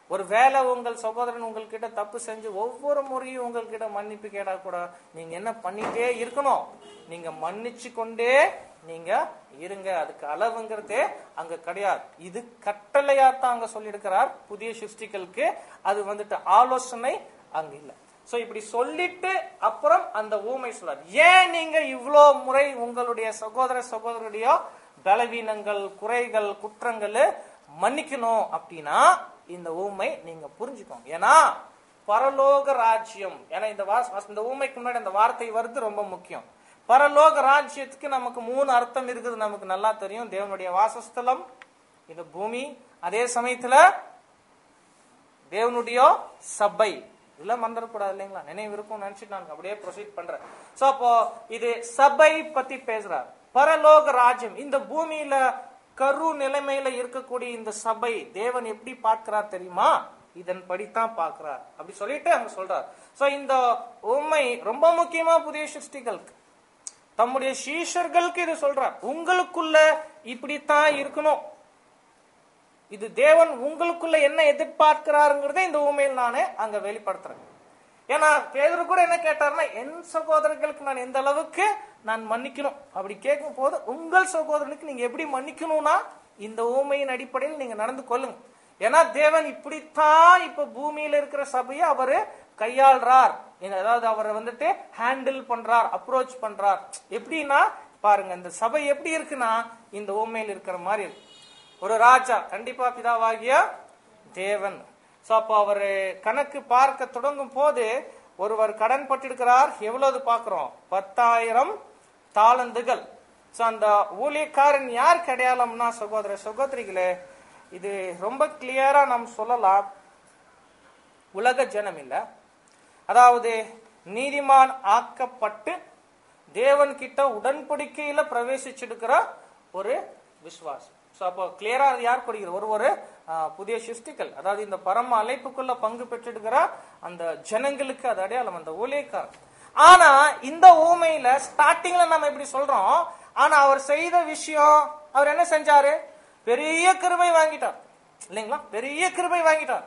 ஒரு வேலை உங்கள் சகோதரன் உங்கள்கிட்ட தப்பு செஞ்சு ஒவ்வொரு முறையும் உங்கள்கிட்ட மன்னிப்பு கேட்டா கூட நீங்க என்ன பண்ணிட்டே இருக்கணும் நீங்க மன்னிச்சு கொண்டே நீங்க இருங்க அதுக்கு அளவுங்கிறதே அங்க கிடையாது இது கட்டளையா தான் அங்க சொல்லியிருக்கிறார் புதிய சிருஷ்டிகளுக்கு அது வந்துட்டு ஆலோசனை அங்க இல்ல சோ இப்படி சொல்லிட்டு அப்புறம் அந்த ஊமை சொல்றார் ஏன் நீங்க இவ்வளோ முறை உங்களுடைய சகோதர சகோதரருடைய பலவீனங்கள் குறைகள் குற்றங்கள் மன்னிக்கணும் அப்படின்னா இந்த ஊமை நீங்க புரிஞ்சுக்கோங்க ஏன்னா பரலோக ராஜ்யம் ஏன்னா இந்த வாஸ் வாஸ்- இந்த ஊமைக்கு முன்னாடி அந்த வார்த்தை வருது ரொம்ப முக்கியம் பரலோக ராஜ்யத்துக்கு நமக்கு மூணு அர்த்தம் இருக்குது நமக்கு நல்லா தெரியும் தேவனுடைய வாசஸ்தலம் இந்த பூமி அதே சமயத்துல தேவனுடைய சபை இதெல்லாம் மறந்துடக்கூடாது இல்லைங்களா நினைவு இருக்கும் நினைச்சிட்டு நான் அப்படியே ப்ரொசீட் பண்றேன் சோ அப்போ இது சபை பத்தி பேசுறார் பரலோக ராஜ்யம் இந்த பூமியில கரு நிலைமையில இருக்கக்கூடிய இந்த சபை தேவன் எப்படி பார்க்கிறார் தெரியுமா இதன் படித்தான் பார்க்கிறார் அப்படி சொல்லிட்டு அங்க சொல்றார் சோ இந்த உண்மை ரொம்ப முக்கியமா புதிய சிருஷ்டிகளுக்கு தம்முடைய சீஷர்களுக்கு இது சொல்றார் உங்களுக்குள்ள இப்படித்தான் இருக்கணும் இது தேவன் உங்களுக்குள்ள என்ன எதிர்பார்க்கிறாருங்கிறத இந்த ஊமையில் நானே அங்க வெளிப்படுத்துறேன் ஏன்னா பேதரு கூட என்ன கேட்டாருன்னா என் சகோதரர்களுக்கு நான் எந்த அளவுக்கு நான் மன்னிக்கணும் அப்படி கேட்கும் போது உங்கள் சகோதரனுக்கு நீங்க எப்படி மன்னிக்கணும்னா இந்த ஊமையின் அடிப்படையில் நீங்க நடந்து கொள்ளுங்க ஏன்னா தேவன் இப்படித்தான் இப்ப பூமியில இருக்கிற சபையை அவரு கையாள்றார் இந்த- அதாவது அவரை வந்துட்டு ஹேண்டில் பண்றார் அப்ரோச் பண்றார் எப்படின்னா பாருங்க இந்த சபை எப்படி இருக்குன்னா இந்த ஊமையில் இருக்கிற மாதிரி இருக்கு ஒரு ராஜா கண்டிப்பா பிதாவாகிய தேவன் சோ அப்போ அவர் கணக்கு பார்க்க தொடங்கும் போது ஒருவர் கடன் பட்டிருக்கிறார் எவ்வளவு பார்க்கிறோம் பத்தாயிரம் தாளந்துகள் சோ அந்த ஊழியக்காரன் யார் கிடையாளம்னா சகோதர சகோதரிகளே இது ரொம்ப கிளியரா நாம் சொல்லலாம் உலக ஜனம் இல்ல அதாவது நீதிமான் ஆக்கப்பட்டு தேவன் கிட்ட உடன்படிக்கையில பிரவேசிச்சிருக்கிற ஒரு விசுவாசம் சோ அப்போ கிளியரா அது யார் கொடுக்கிறது ஒரு ஒரு ஆ, புதிய சிருஷ்டிகள் அதாவது இந்த பரம அழைப்புக்குள்ள பங்கு பெற்றிருக்கிற அந்த ஜனங்களுக்கு அது அடையாளம் அந்த ஊழியக்காரர் ஆனா இந்த ஊமையில ஸ்டார்டிங்ல நம்ம இப்படி சொல்றோம் ஆனா அவர் செய்த விஷயம் அவர் என்ன செஞ்சாரு பெரிய கிருபை வாங்கிட்டார் இல்லைங்களா பெரிய கிருபை வாங்கிட்டார்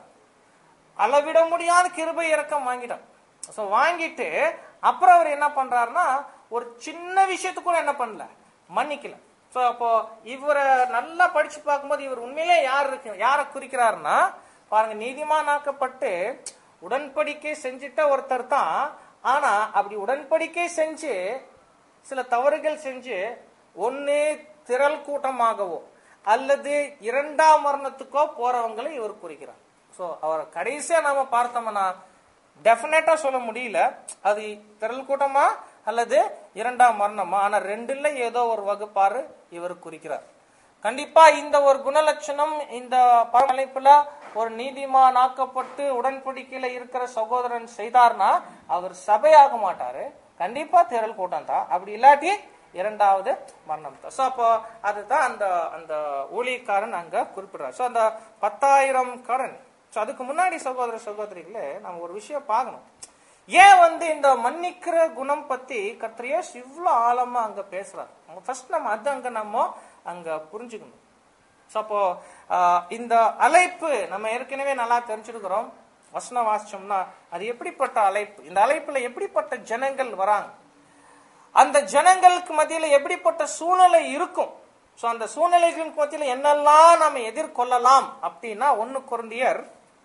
அளவிட முடியாத கிருபை இறக்கம் வாங்கிட்டான் சோ வாங்கிட்டு அப்புறம் அவர் என்ன பண்றாருன்னா ஒரு சின்ன விஷயத்து கூட என்ன பண்ணல மன்னிக்கல சோ அப்போ இவரை நல்லா படிச்சு பார்க்கும்போது இவர் உண்மையிலே யார் இருக்கு யாரை குறிக்கிறாருன்னா பாருங்க நீதிமானாக்கப்பட்டு உடன்படிக்கை செஞ்சிட்ட ஒருத்தர் தான் ஆனா அப்படி உடன்படிக்கை செஞ்சு சில தவறுகள் செஞ்சு ஒன்னு திரள் கூட்டமாகவோ அல்லது இரண்டாம் மரணத்துக்கோ போறவங்களை இவர் குறிக்கிறார் சோ அவர் கடைசியா நாம பார்த்தோம்னா டெஃபினட்டா சொல்ல முடியல அது திரள் கூட்டமா அல்லது இரண்டாம் மரணமா ஆனா ரெண்டுல ஏதோ ஒரு வகுப்பாரு இவர் குறிக்கிறார் கண்டிப்பா இந்த ஒரு குணலட்சணம் இந்த பரமழைப்புல ஒரு நீதிமான் ஆக்கப்பட்டு உடன்படிக்கையில இருக்கிற சகோதரன் செய்தார்னா அவர் சபையாக மாட்டாரு கண்டிப்பா திரள் கூட்டம் தான் அப்படி இல்லாட்டி இரண்டாவது மரணம் தான் ஸோ அப்போ அதுதான் அந்த அந்த ஊழியக்காரன் அங்க குறிப்பிடுறார் ஸோ அந்த பத்தாயிரம் கடன் ஸோ அதுக்கு முன்னாடி சகோதர சகோதரிகளே நம்ம ஒரு விஷயம் பார்க்கணும் ஏன் வந்து இந்த மன்னிக்கிற குணம் பத்தி கத்திரியஸ் இவ்வளோ ஆழமா அங்க பேசுறாரு ஃபர்ஸ்ட் நம்ம அது அங்க நம்ம அங்க புரிஞ்சுக்கணும் ஸோ அப்போ ஆஹ், இந்த அழைப்பு நம்ம ஏற்கனவே நல்லா தெரிஞ்சிருக்கிறோம் வசனம் வாசிச்சோம்னா அது எப்படிப்பட்ட அழைப்பு இந்த அழைப்புல எப்படிப்பட்ட ஜனங்கள் வராங்க அந்த ஜனங்களுக்கு மத்தியில எப்படிப்பட்ட சூழ்நிலை இருக்கும் சோ அந்த சூழ்நிலைகளுக்கு மத்தியில என்னெல்லாம் நம்ம எதிர்கொள்ளலாம் அப்படின்னா ஒன்னு குருந்தியர்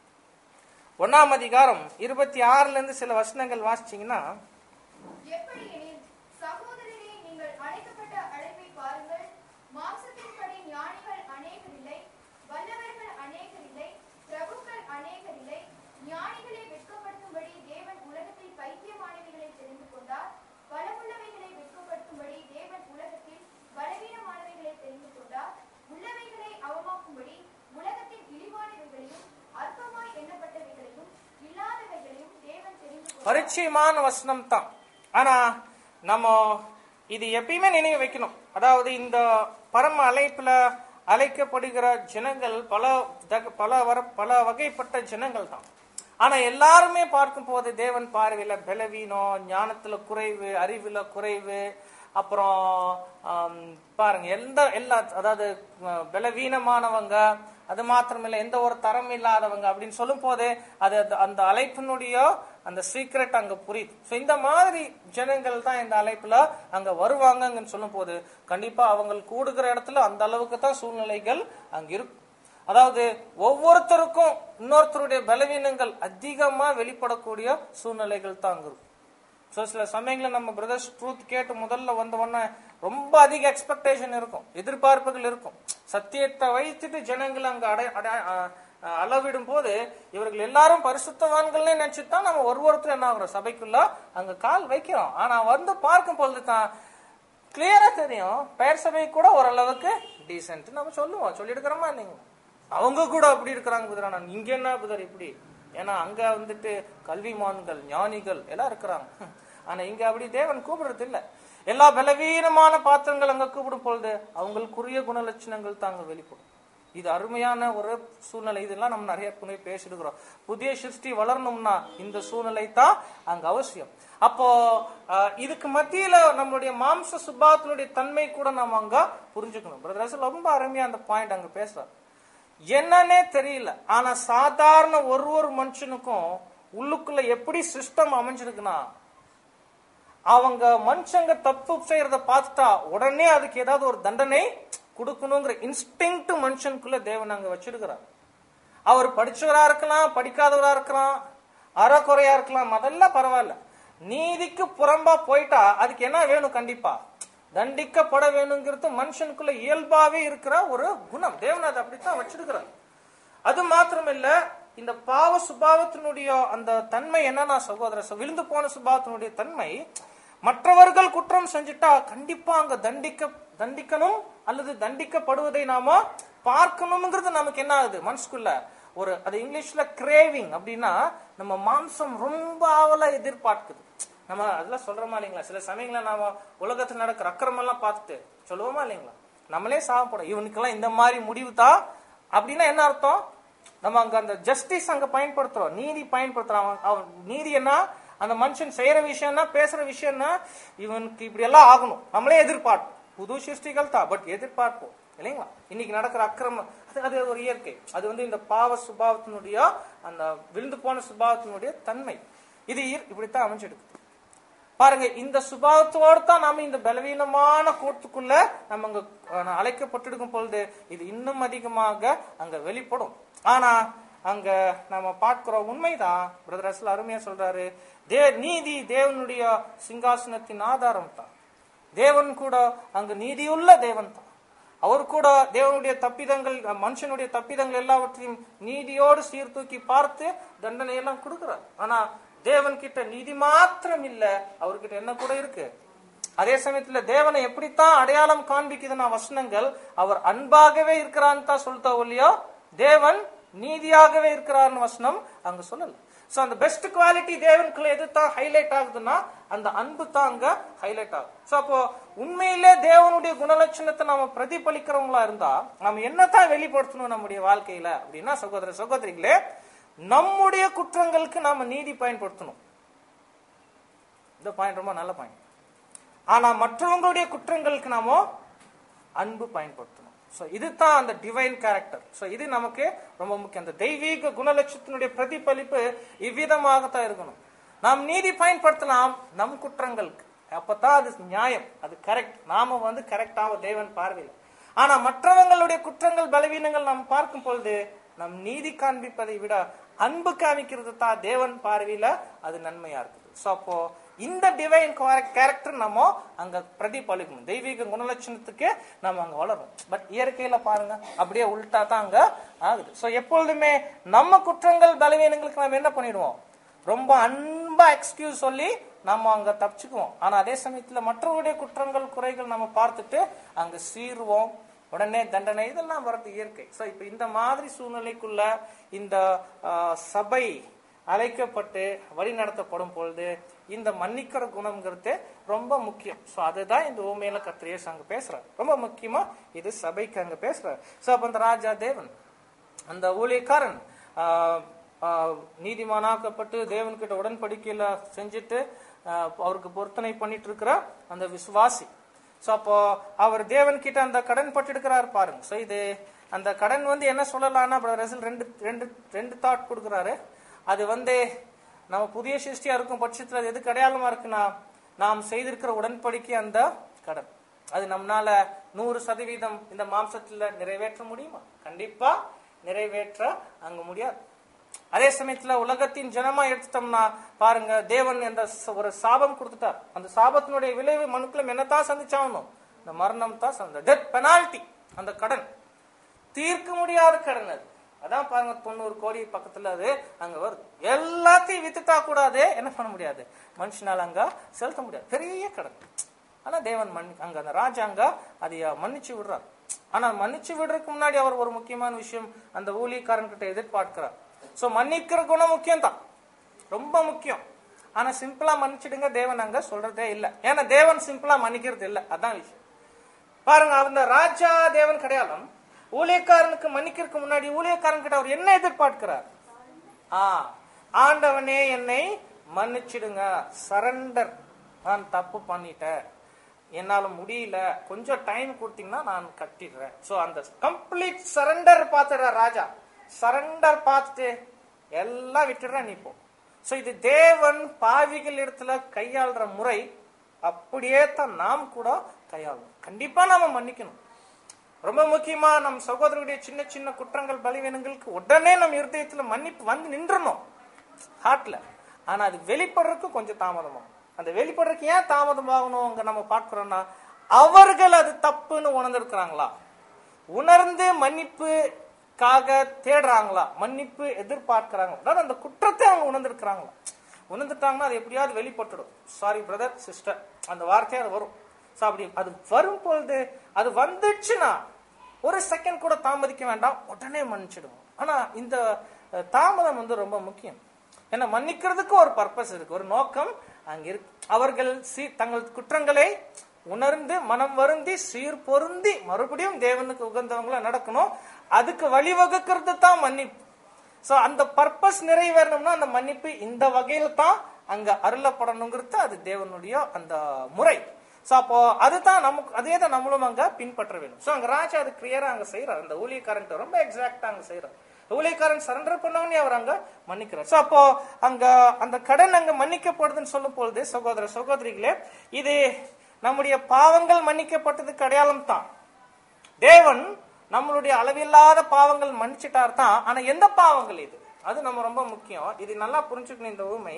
ஒன்னாம் அதிகாரம் இருபத்தி ஆறுல இருந்து சில வசனங்கள் வாசிச்சீங்கன்னா எப்படியெனில் சகோதரரே நீங்கள் அழைக்கப்பட்ட அழைப்பை பாருங்கள் மாம்சத்தின்படி ஞானிகள் அநேகர் இல்லை வல்லவர்கள் அநேகர் இல்லை பிரபுக்கள் அநேகர் இல்லை ஞானிகளை வெட்கப்படுத்தும்படி தேவன் உலகத்தில் பைத்தியமானவைகளை தெரிந்து கொண்டார் பலமுள்ளவைகளை வெட்கப்படுத்தும்படி தேவன் உலகத்தில் பலவீனமானவைகளை தெரிந்து கொண்டார் உள்ளவைகளை அவமாக்கும்படி உலகத்தின் இழிவானவைகளையும் அற்பமாய் எண்ணப்பட்டவைகளையும் இல்லாதவைகளையும் தேவன் தெரிந்து கொண்டார் பரிச்சயமான வசனம் தான் ஆனா நம்ம இது எப்பயுமே நினைவு வைக்கணும் அதாவது இந்த பரம அழைப்புல அழைக்கப்படுகிற ஜனங்கள் பல தக- பல வர பல வகைப்பட்ட ஜனங்கள் தான் ஆனா எல்லாருமே பார்க்கும் போது தேவன் பார்வையில பலவீனம் ஞானத்துல குறைவு அறிவுல குறைவு அப்புறம் ஆம், பாருங்க எந்த எல்லா அதாவது அஹ், பலவீனமானவங்க அது மாத்திரமில்ல எந்த ஒரு தரம் இல்லாதவங்க அப்படின்னு சொல்லும் போது அது அந்த- அந்த அழைப்பினுடைய அந்த சீக்ரெட் அங்க புரியுது ஸோ இந்த மாதிரி ஜனங்கள் தான் இந்த அழைப்புல அங்க வருவாங்கன்னு சொல்லும் போது கண்டிப்பா அவங்க கூடுகிற இடத்துல அந்த அளவுக்கு தான் சூழ்நிலைகள் அங்க இருக்கும் அதாவது ஒவ்வொருத்தருக்கும் இன்னொருத்தருடைய பலவீனங்கள் அதிகமா வெளிப்படக்கூடிய சூழ்நிலைகள் தான் அங்க இருக்கும் ஸோ சில சமயங்களில் நம்ம பிரதர்ஸ் ட்ரூத் கேட்டு முதல்ல வந்த உடனே ரொம்ப அதிக எக்ஸ்பெக்டேஷன் இருக்கும் எதிர்பார்ப்புகள் இருக்கும் சத்தியத்தை வைத்துட்டு ஜனங்கள் அங்க அடை அடை அ- அ- அளவிடும் போது இவர்கள் எல்லாரும் பரிசுத்தவான்கள்னே நினைச்சிட்டு தான் நம்ம ஒரு ஒருத்தர் என்ன ஆகுறோம் சபைக்குள்ள அங்க கால் வைக்கிறோம் ஆனா வந்து பார்க்கும் பொழுது தான் கிளியரா தெரியும் பெயர் சபை கூட ஓரளவுக்கு டீசென்ட் நம்ம சொல்லுவோம் சொல்லிடுக்கிறோமா இல்லைங்க அவங்க கூட அப்படி இருக்கிறாங்க குதிரை நான் இங்க என்ன குதிரை இப்படி ஏன்னா அங்க வந்துட்டு கல்விமான்கள் ஞானிகள் எல்லாம் இருக்கிறாங்க ஆனா இங்க அப்படி தேவன் கூப்பிடுறது இல்ல எல்லா பலவீனமான பாத்திரங்கள் அங்க கூப்பிடும் பொழுது அவங்களுக்குரிய குணலட்சணங்கள் தான் அங்க வெளிப்படும் இது அருமையான ஒரு சூழ்நிலை இதெல்லாம் நம்ம நிறைய புனை பேசிடுக்கிறோம் புதிய சிருஷ்டி வளரணும்னா இந்த சூழ்நிலை தான் அங்க அவசியம் அப்போ அஹ், இதுக்கு மத்தியில நம்மளுடைய மாம்ச சுபாவத்தினுடைய தன்மை கூட நம்ம அங்க புரிஞ்சுக்கணும் பிரதர் ரொம்ப அருமையா அந்த பாயிண்ட் அங்க பேசுறார் என்னன்னே தெரியல ஆனா சாதாரண ஒரு ஒரு மனுஷனுக்கும் உள்ளுக்குள்ள எப்படி சிஸ்டம் அமைஞ்சிருக்குன்னா அவங்க மனுஷங்க தப்பு செய்யறத பார்த்துட்டா உடனே அதுக்கு ஏதாவது ஒரு தண்டனை கொடுக்கணுங்கிற இன்ஸ்டிங் மனுஷனுக்குள்ள தேவன் அங்க வச்சிருக்கிறார் அவர் படிச்சவரா இருக்கலாம் படிக்காதவரா இருக்கலாம் அறக்குறையா இருக்கலாம் அதெல்லாம் பரவாயில்ல நீதிக்கு புறம்பா போயிட்டா அதுக்கு என்ன வேணும் கண்டிப்பா தண்டிக்கப்பட வேணுங்கிறது மனுஷனுக்குள்ள இயல்பாவே இருக்கிற ஒரு குணம் தேவன் அதை அப்படித்தான் வச்சிருக்கிறார் அது மாத்திரமில்ல இந்த பாவ சுபாவத்தினுடைய அந்த தன்மை என்னன்னா சகோதர ச- விழுந்து போன சுபாவத்தினுடைய தன்மை மற்றவர்கள் குற்றம் செஞ்சுட்டா கண்டிப்பா அங்க தண்டிக்க தண்டிக்கணும் அல்லது தண்டிக்கப்படுவதை நாம பார்க்கணுங்கிறது நமக்கு என்ன ஆகுது மனசுக்குள்ள ஒரு அது இங்கிலீஷ்ல கிரேவிங் அப்படின்னா நம்ம மாம்சம் ரொம்ப ஆவலா எதிர்பார்க்குது நம்ம அதெல்லாம் சொல்றோமா இல்லைங்களா சில சமயங்கள நாம உலகத்துல நடக்கிற அக்கிரமம் எல்லாம் பார்த்துட்டு சொல்லுவோமா இல்லைங்களா நம்மளே சாப்பிடும் இவனுக்கெல்லாம் இந்த மாதிரி முடிவு தான் அப்படின்னா என்ன அர்த்தம் நம்ம அங்க அந்த ஜஸ்டிஸ் அங்க பயன்படுத்துறோம் நீதி பயன்படுத்துறோம் அவன் அவன் நீதி என்ன அந்த மனுஷன் செய்யற விஷயம்னா பேசுற விஷயம்னா இவனுக்கு இப்படி எல்லாம் ஆகணும் நம்மளே எதிர்பார்ப்போம் புது சிருஷ்டிகள் தான் பட் எதிர்பார்ப்போம் இல்லைங்களா இன்னைக்கு நடக்கிற அக்கிரமம் அது அது ஒரு இயற்கை அது வந்து இந்த பாவ சுபாவத்தினுடைய அந்த விழுந்து போன சுபாவத்தினுடைய தன்மை இது இயற்- இப்படித்தான் அமைஞ்சிடுது பாருங்க இந்த சுபாவத்தோடு தான் நாம இந்த பலவீனமான கூட்டுக்குள்ள நம்ம அங்க அஹ், அழைக்கப்பட்டிருக்கும் பொழுது இது இன்னும் அதிகமாக அங்க வெளிப்படும் ஆனா அங்க நம்ம பார்க்கிற உண்மைதான் பிரதர் அசல் அருமையா சொல்றாரு தே நீதி தேவனுடைய சிங்காசனத்தின் ஆதாரம் தான் தேவன் கூட அங்கு நீதியுள்ள தேவன் தான் அவர் கூட தேவனுடைய தப்பிதங்கள் மனுஷனுடைய தப்பிதங்கள் எல்லாவற்றையும் நீதியோடு சீர்தூக்கி பார்த்து தண்டனை எல்லாம் கொடுக்கிறார் ஆனா தேவன் கிட்ட நீதி மாத்திரம் இல்ல அவர்கிட்ட என்ன கூட இருக்கு அதே சமயத்துல தேவனை எப்படித்தான் அடையாளம் காண்பிக்குதுன்னா வசனங்கள் அவர் அன்பாகவே இருக்கிறான்னு தான் சொல்லிட்டோம் இல்லையோ தேவன் நீதியாகவே இருக்கிறார்னு வசனம் அங்க சொல்லல சோ அந்த பெஸ்ட் குவாலிட்டி தேவனுக்குள்ள எது தான் ஹைலைட் ஆகுதுன்னா அந்த அன்பு தான் அங்க ஹைலைட் ஆகும் சோ அப்போ உண்மையிலே தேவனுடைய குணலட்சணத்தை நாம பிரதிபலிக்கிறவங்களா இருந்தா நாம என்னத்தான் வெளிப்படுத்தணும் நம்முடைய வாழ்க்கையில அப்படின்னா சகோதர சகோதரிகளே நம்முடைய குற்றங்களுக்கு நாம நீதி பயன்படுத்தணும் இந்த பாயிண்ட் ரொம்ப நல்ல பாயிண்ட் ஆனா மற்றவங்களுடைய குற்றங்களுக்கு நாம அன்பு பயன்படுத்தணும் ஸோ இதுதான் அந்த டிவைன் கேரக்டர் ஸோ இது நமக்கு ரொம்ப முக்கியம் அந்த தெய்வீக குணலட்சத்தினுடைய பிரதிபலிப்பு இவ்விதமாகத்தான் இருக்கணும் நாம் நீதி பயன்படுத்தலாம் நம் குற்றங்களுக்கு அப்பதான் அது நியாயம் அது கரெக்ட் நாம வந்து கரெக்டாக தேவன் பார்வையில் ஆனா மற்றவங்களுடைய குற்றங்கள் பலவீனங்கள் நாம் பார்க்கும் பொழுது நம் நீதி காண்பிப்பதை விட அன்பு காமிக்கிறது தான் தேவன் பார்வையில அது நன்மையா இருக்குது ஸோ அப்போ இந்த டிவைன் கேரக்டர் நம்ம அங்க பிரதிபலிக்கணும் தெய்வீக குணலட்சணத்துக்கு நம்ம அங்க வளரும் பட் இயற்கையில பாருங்க அப்படியே உள்டா தான் அங்க ஆகுது ஸோ எப்பொழுதுமே நம்ம குற்றங்கள் பலவீனங்களுக்கு நம்ம என்ன பண்ணிடுவோம் ரொம்ப அன்பா எக்ஸ்கியூஸ் சொல்லி நம்ம அங்க தப்பிச்சுக்குவோம் ஆனா அதே சமயத்துல மற்றவருடைய குற்றங்கள் குறைகள் நம்ம பார்த்துட்டு அங்க சீருவோம் உடனே தண்டனை இதெல்லாம் வர்றது இயற்கை ஸோ இப்போ இந்த மாதிரி சூழ்நிலைக்குள்ள இந்த ஆஹ், சபை அழைக்கப்பட்டு வழி நடத்தப்படும் பொழுது இந்த மன்னிக்கிற குணம்ங்கிறது ரொம்ப முக்கியம் ஸோ அதுதான் இந்த ஓமையில கத்திரியேஸ் அங்க பேசுறார் ரொம்ப முக்கியமா இது சபைக்கு அங்க பேசுறார் ஸோ அப்போ அந்த ராஜா தேவன் அந்த ஊழியக்காரன் ஆஹ், ஆஹ், நீதிமானாக்கப்பட்டு தேவன்கிட்ட உடன்படிக்கையில செஞ்சுட்டு ஆஹ், அவருக்கு பொருத்தனை பண்ணிட்டு இருக்கிற அந்த விசுவாசி ஸோ அப்போ அவர் தேவன் கிட்ட அந்த கடன் பட்டிருக்கிறார் பாருங்க ஸோ இது அந்த கடன் வந்து என்ன சொல்லலாம்னா பிரதர் ரசல் ரெண்டு ரெண்டு ரெண்டு தாட் கொடுக்குறாரு அது வந்து நம்ம புதிய சிருஷ்டியா இருக்கும் பட்சத்தில் அது எதுக்கு அடையாளமா இருக்குன்னா நாம் செய்திருக்கிற உடன்படிக்கை அந்த கடன் அது நம்மளால நூறு சதவீதம் இந்த மாம்சத்துல நிறைவேற்ற முடியுமா கண்டிப்பா நிறைவேற்ற அங்க முடியாது அதே சமயத்துல உலகத்தின் ஜனமா எடுத்துட்டோம்னா பாருங்க தேவன் என்ற ச- ஒரு சாபம் கொடுத்துட்டார் அந்த சாபத்தினுடைய விளைவு மனுக்களும் என்னத்தான் சந்திச்சாகணும் இந்த மரணம் தான் சந்த டெத் பெனால்டி அந்த கடன் தீர்க்க முடியாத கடன் அது அதான் பாருங்க தொண்ணூறு கோடி பக்கத்துல அது அங்க வருது எல்லாத்தையும் வித்துட்டா கூடாது என்ன பண்ண முடியாது மனுஷனால அங்க செலுத்த முடியாது பெரிய கடன் ஆனா தேவன் மன்னி அங்க அந்த ராஜா அங்க அதை மன்னிச்சு விடுறார் ஆனா மன்னிச்சு விடுறதுக்கு முன்னாடி அவர் ஒரு முக்கியமான விஷயம் அந்த ஊழியக்காரன் கிட்ட எதிர்பார்க்கிறார் சோ மன்னிக்கிற குணம் முக்கியம் தான் ரொம்ப முக்கியம் ஆனா சிம்பிளா மன்னிச்சிடுங்க தேவன் அங்க சொல்றதே இல்ல ஏன்னா தேவன் சிம்பிளா மன்னிக்கிறது இல்ல அதான் விஷயம் பாருங்க அந்த ராஜா தேவன் கிடையாலும் ஊழியக்காரனுக்கு மன்னிக்கிறதுக்கு முன்னாடி ஊழியக்காரன் கிட்ட அவர் என்ன எதிர்பார்க்கிறார் ஆ ஆண்டவனே என்னை மன்னிச்சிடுங்க சரண்டர் நான் தப்பு பண்ணிட்டேன் என்னால முடியல கொஞ்சம் டைம் கொடுத்தீங்கன்னா நான் கட்டிடுறேன் சோ அந்த கம்ப்ளீட் சரண்டர் பார்த்துடுற ராஜா சரண்டர் பார்த்துட்டு எல்லாம் விட்டுடுறேன் நீ போ சோ இது தேவன் பாவிகள் இடத்துல கையாளுற முறை அப்படியே தான் நாம் கூட கையாளணும் கண்டிப்பா நாம மன்னிக்கணும் ரொம்ப முக்கியமா நம் சகோதரருடைய சின்ன சின்ன குற்றங்கள் பலவீனங்களுக்கு உடனே நம்ம இருதயத்துல மன்னிப்பு வந்து நின்றணும் ஹார்ட்ல ஆனா அது வெளிப்படுறதுக்கு கொஞ்சம் தாமதமாகும் அந்த வெளிப்படுறதுக்கு ஏன் தாமதமாகணும் அங்க நம்ம பார்க்கிறோம்னா அவர்கள் அது தப்புன்னு உணர்ந்திருக்கிறாங்களா உணர்ந்து மன்னிப்புக்காக தேடுறாங்களா மன்னிப்பு எதிர்பார்க்கிறாங்களா அதாவது அந்த குற்றத்தை அவங்க உணர்ந்திருக்கிறாங்களா உணர்ந்துட்டாங்கன்னா அது எப்படியாவது வெளிப்பட்டுடும் சாரி பிரதர் சிஸ்டர் அந்த வார்த்தையாவது வரும் So, அப்படி அது வரும் பொழுது அது வந்துச்சுன்னா ஒரு செகண்ட் கூட தாமதிக்க வேண்டாம் உடனே மன்னிச்சிடுவோம் ஆனா இந்த அஹ், தாமதம் வந்து ரொம்ப முக்கியம் ஏன்னா மன்னிக்கிறதுக்கு ஒரு பர்பஸ் இருக்கு ஒரு நோக்கம் அங்க இருக்கு அவர்கள் சீ தங்கள் குற்றங்களை உணர்ந்து மனம் வருந்தி சீர் பொருந்தி மறுபடியும் தேவனுக்கு உகந்தவங்களா நடக்கணும் அதுக்கு வழிவகுக்கிறது தான் மன்னிப்பு சோ அந்த பர்பஸ் நிறைவேறணும்னா அந்த மன்னிப்பு இந்த வகையில தான் அங்க அருளப்படணுங்கிறது அது தேவனுடைய அந்த முறை சோ அப்போ அதுதான் நமக்கு அதே தான் நம்மளும் அங்க பின்பற்ற வேண்டும் சோ அங்க ராஜா அது கிளியரா அங்க செய்யறார் அந்த ஊழியக்காரன் ரொம்ப எக்ஸாக்டா அங்க செய்யறார் ஊழியக்காரன் சரண்டர் பண்ணவனே அவர் அங்க மன்னிக்கிறார் சோ அப்போ அங்க அந்த கடன் அங்க மன்னிக்கப்படுதுன்னு சொல்லும் பொழுது சகோதர சகோதரிகளே இது நம்முடைய பாவங்கள் மன்னிக்கப்பட்டதுக்கு அடையாளம் தான் தேவன் நம்மளுடைய அளவில்லாத பாவங்கள் மன்னிச்சிட்டார் தான் ஆனா எந்த பாவங்கள் இது அது நம்ம ரொம்ப முக்கியம் இது நல்லா புரிஞ்சுக்கணும் இந்த உண்மை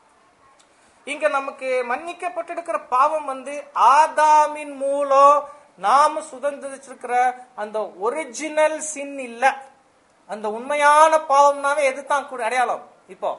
இங்க நமக்கு மன்னிக்கப்பட்டிருக்கிற பாவம் வந்து ஆதாமின் மூலம் நாம சுதந்திரிச்சிருக்கிற அந்த ஒரிஜினல் சின் இல்ல அந்த உண்மையான பாவம்னாவே எதுதான் கூட அடையாளம் இப்போ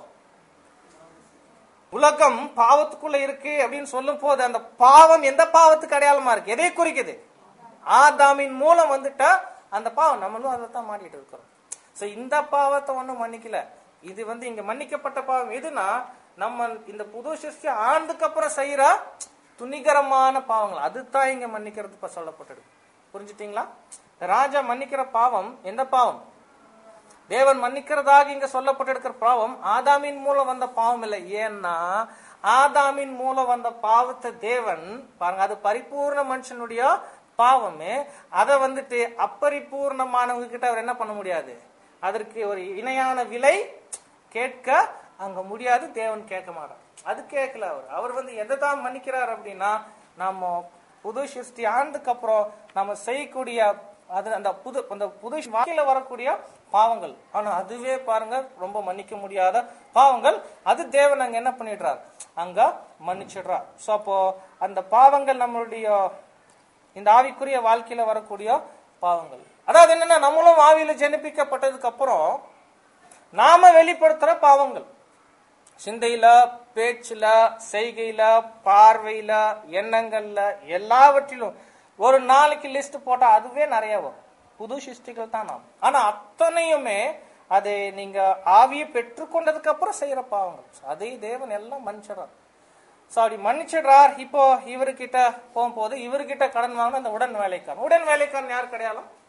உலகம் பாவத்துக்குள்ள இருக்கு அப்படின்னு சொல்லும் போது அந்த பாவம் எந்த பாவத்துக்கு அடையாளமா இருக்கு எதை குறிக்குது ஆதாமின் மூலம் வந்துட்டா அந்த பாவம் நம்மளும் அதை தான் மாட்டிட்டு இருக்கிறோம் சோ இந்த பாவத்தை ஒண்ணும் மன்னிக்கல இது வந்து இங்க மன்னிக்கப்பட்ட பாவம் எதுனா நம்ம இந்த புது சிருஷ்டி ஆண்டுக்கு அப்புறம் செய்யற துணிகரமான பாவங்கள் அதுதான் இங்க மன்னிக்கிறது இப்ப சொல்லப்பட்டது புரிஞ்சுட்டீங்களா ராஜா மன்னிக்கிற பாவம் எந்த பாவம் தேவன் மன்னிக்கிறதாக இங்க சொல்லப்பட்டிருக்கிற பாவம் ஆதாமின் மூலம் வந்த பாவம் இல்லை ஏன்னா ஆதாமின் மூலம் வந்த பாவத்தை தேவன் பாருங்க அது பரிபூர்ண மனுஷனுடைய பாவமே அதை வந்துட்டு அப்பரிபூர்ணமானவங்க கிட்ட அவர் என்ன பண்ண முடியாது அதற்கு ஒரு இணையான விலை கேட்க அங்க முடியாது தேவன் கேட்க மாட்டார் அது கேட்கல அவர் அவர் வந்து எதை தான் மன்னிக்கிறார் அப்படின்னா நம்ம புது சிருஷ்டி ஆண்டுக்கு அப்புறம் நம்ம செய்யக்கூடிய அது அந்த புது அந்த புது வாழ்க்கையில வரக்கூடிய பாவங்கள் ஆனா அதுவே பாருங்க ரொம்ப மன்னிக்க முடியாத பாவங்கள் அது தேவன் அங்க என்ன பண்ணிடுறார் அங்க மன்னிச்சிடுறார் சோ அப்போ அந்த பாவங்கள் நம்மளுடைய இந்த ஆவிக்குரிய வாழ்க்கையில வரக்கூடிய பாவங்கள் அதாவது என்னன்னா நம்மளும் ஆவியில ஜனிப்பிக்கப்பட்டதுக்கு அப்புறம் நாம வெளிப்படுத்துற பாவங்கள் சிந்தையில பேச்சுல செய்கையில பார்வையில எண்ணங்கள்ல எல்லாவற்றிலும் ஒரு நாளைக்கு லிஸ்ட் போட்டா அதுவே நிறைய வரும் புது சிருஷ்டிகள் தான் நாம் ஆனா அத்தனையுமே அதை நீங்க ஆவியை பெற்றுக்கொண்டதுக்கு அப்புறம் செய்யற பாவங்கள் அதை தேவன் எல்லாம் மன்னிச்சிடறார் சோ அப்படி மன்னிச்சிடுறார் இப்போ இவர்கிட்ட போகும்போது இவர்கிட்ட கடன் வாங்கின அந்த உடன் வேலைக்காரன் உடன் வேலைக்காரன் யார் கிடையாலும்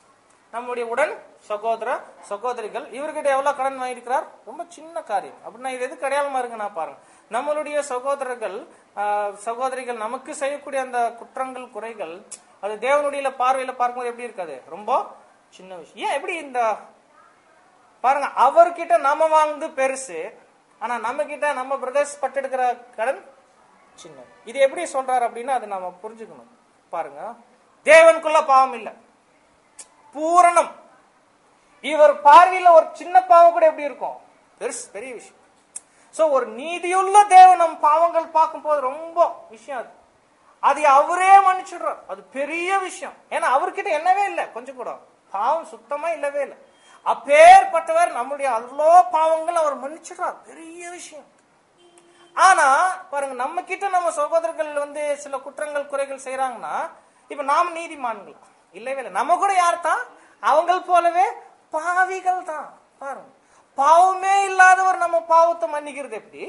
நம்முடைய உடன் சகோதர சகோதரிகள் இவர்கிட்ட எவ்வளவு கடன் வாங்கியிருக்கிறார் ரொம்ப சின்ன காரியம் அப்படின்னா இது எதுக்கு அடையாளமா இருக்கு நான் பாருங்க நம்மளுடைய சகோதரர்கள் ஆஹ், சகோதரிகள் நமக்கு செய்யக்கூடிய அந்த குற்றங்கள் குறைகள் அது தேவனுடைய பார்வையில பார்க்கும்போது எப்படி இருக்காது ரொம்ப சின்ன விஷயம் ஏன் எப்படி இந்த பாருங்க அவர்கிட்ட நம்ம வாங்குது பெருசு ஆனா நம்ம கிட்ட நம்ம பிரதர்ஸ் பட்டெடுக்கிற கடன் சின்ன இது எப்படி சொல்றாரு அப்படின்னா அது நாம புரிஞ்சுக்கணும் பாருங்க தேவனுக்குள்ள பாவம் இல்ல பூரணம் இவர் பார்வையில ஒரு சின்ன பாவம் கூட எப்படி இருக்கும் பெருசு பெரிய விஷயம் சோ ஒரு நீதியுள்ள தேவன் நம் பாவங்கள் பார்க்கும்போது ரொம்ப விஷயம் அது அது அவரே மன்னிச்சிடுறார் அது பெரிய விஷயம் ஏன்னா அவர்கிட்ட என்னவே இல்லை கொஞ்சம் கூட பாவம் சுத்தமா இல்லவே இல்லை அப்பேற்பட்டவர் நம்முடைய அவ்வளோ பாவங்கள் அவர் மன்னிச்சிடுறார் பெரிய விஷயம் ஆனா பாருங்க நம்ம கிட்ட நம்ம சகோதரர்கள் வந்து சில குற்றங்கள் குறைகள் செய்யறாங்கன்னா இப்ப நாம் நீதிமான்கள் இல்லவே இல்லை நம்ம கூட யார் தான் அவங்கள் போலவே பாவிகள் தான் பாருங்க பாவமே இல்லாதவர் நம்ம பாவத்தை மன்னிக்கிறது எப்படி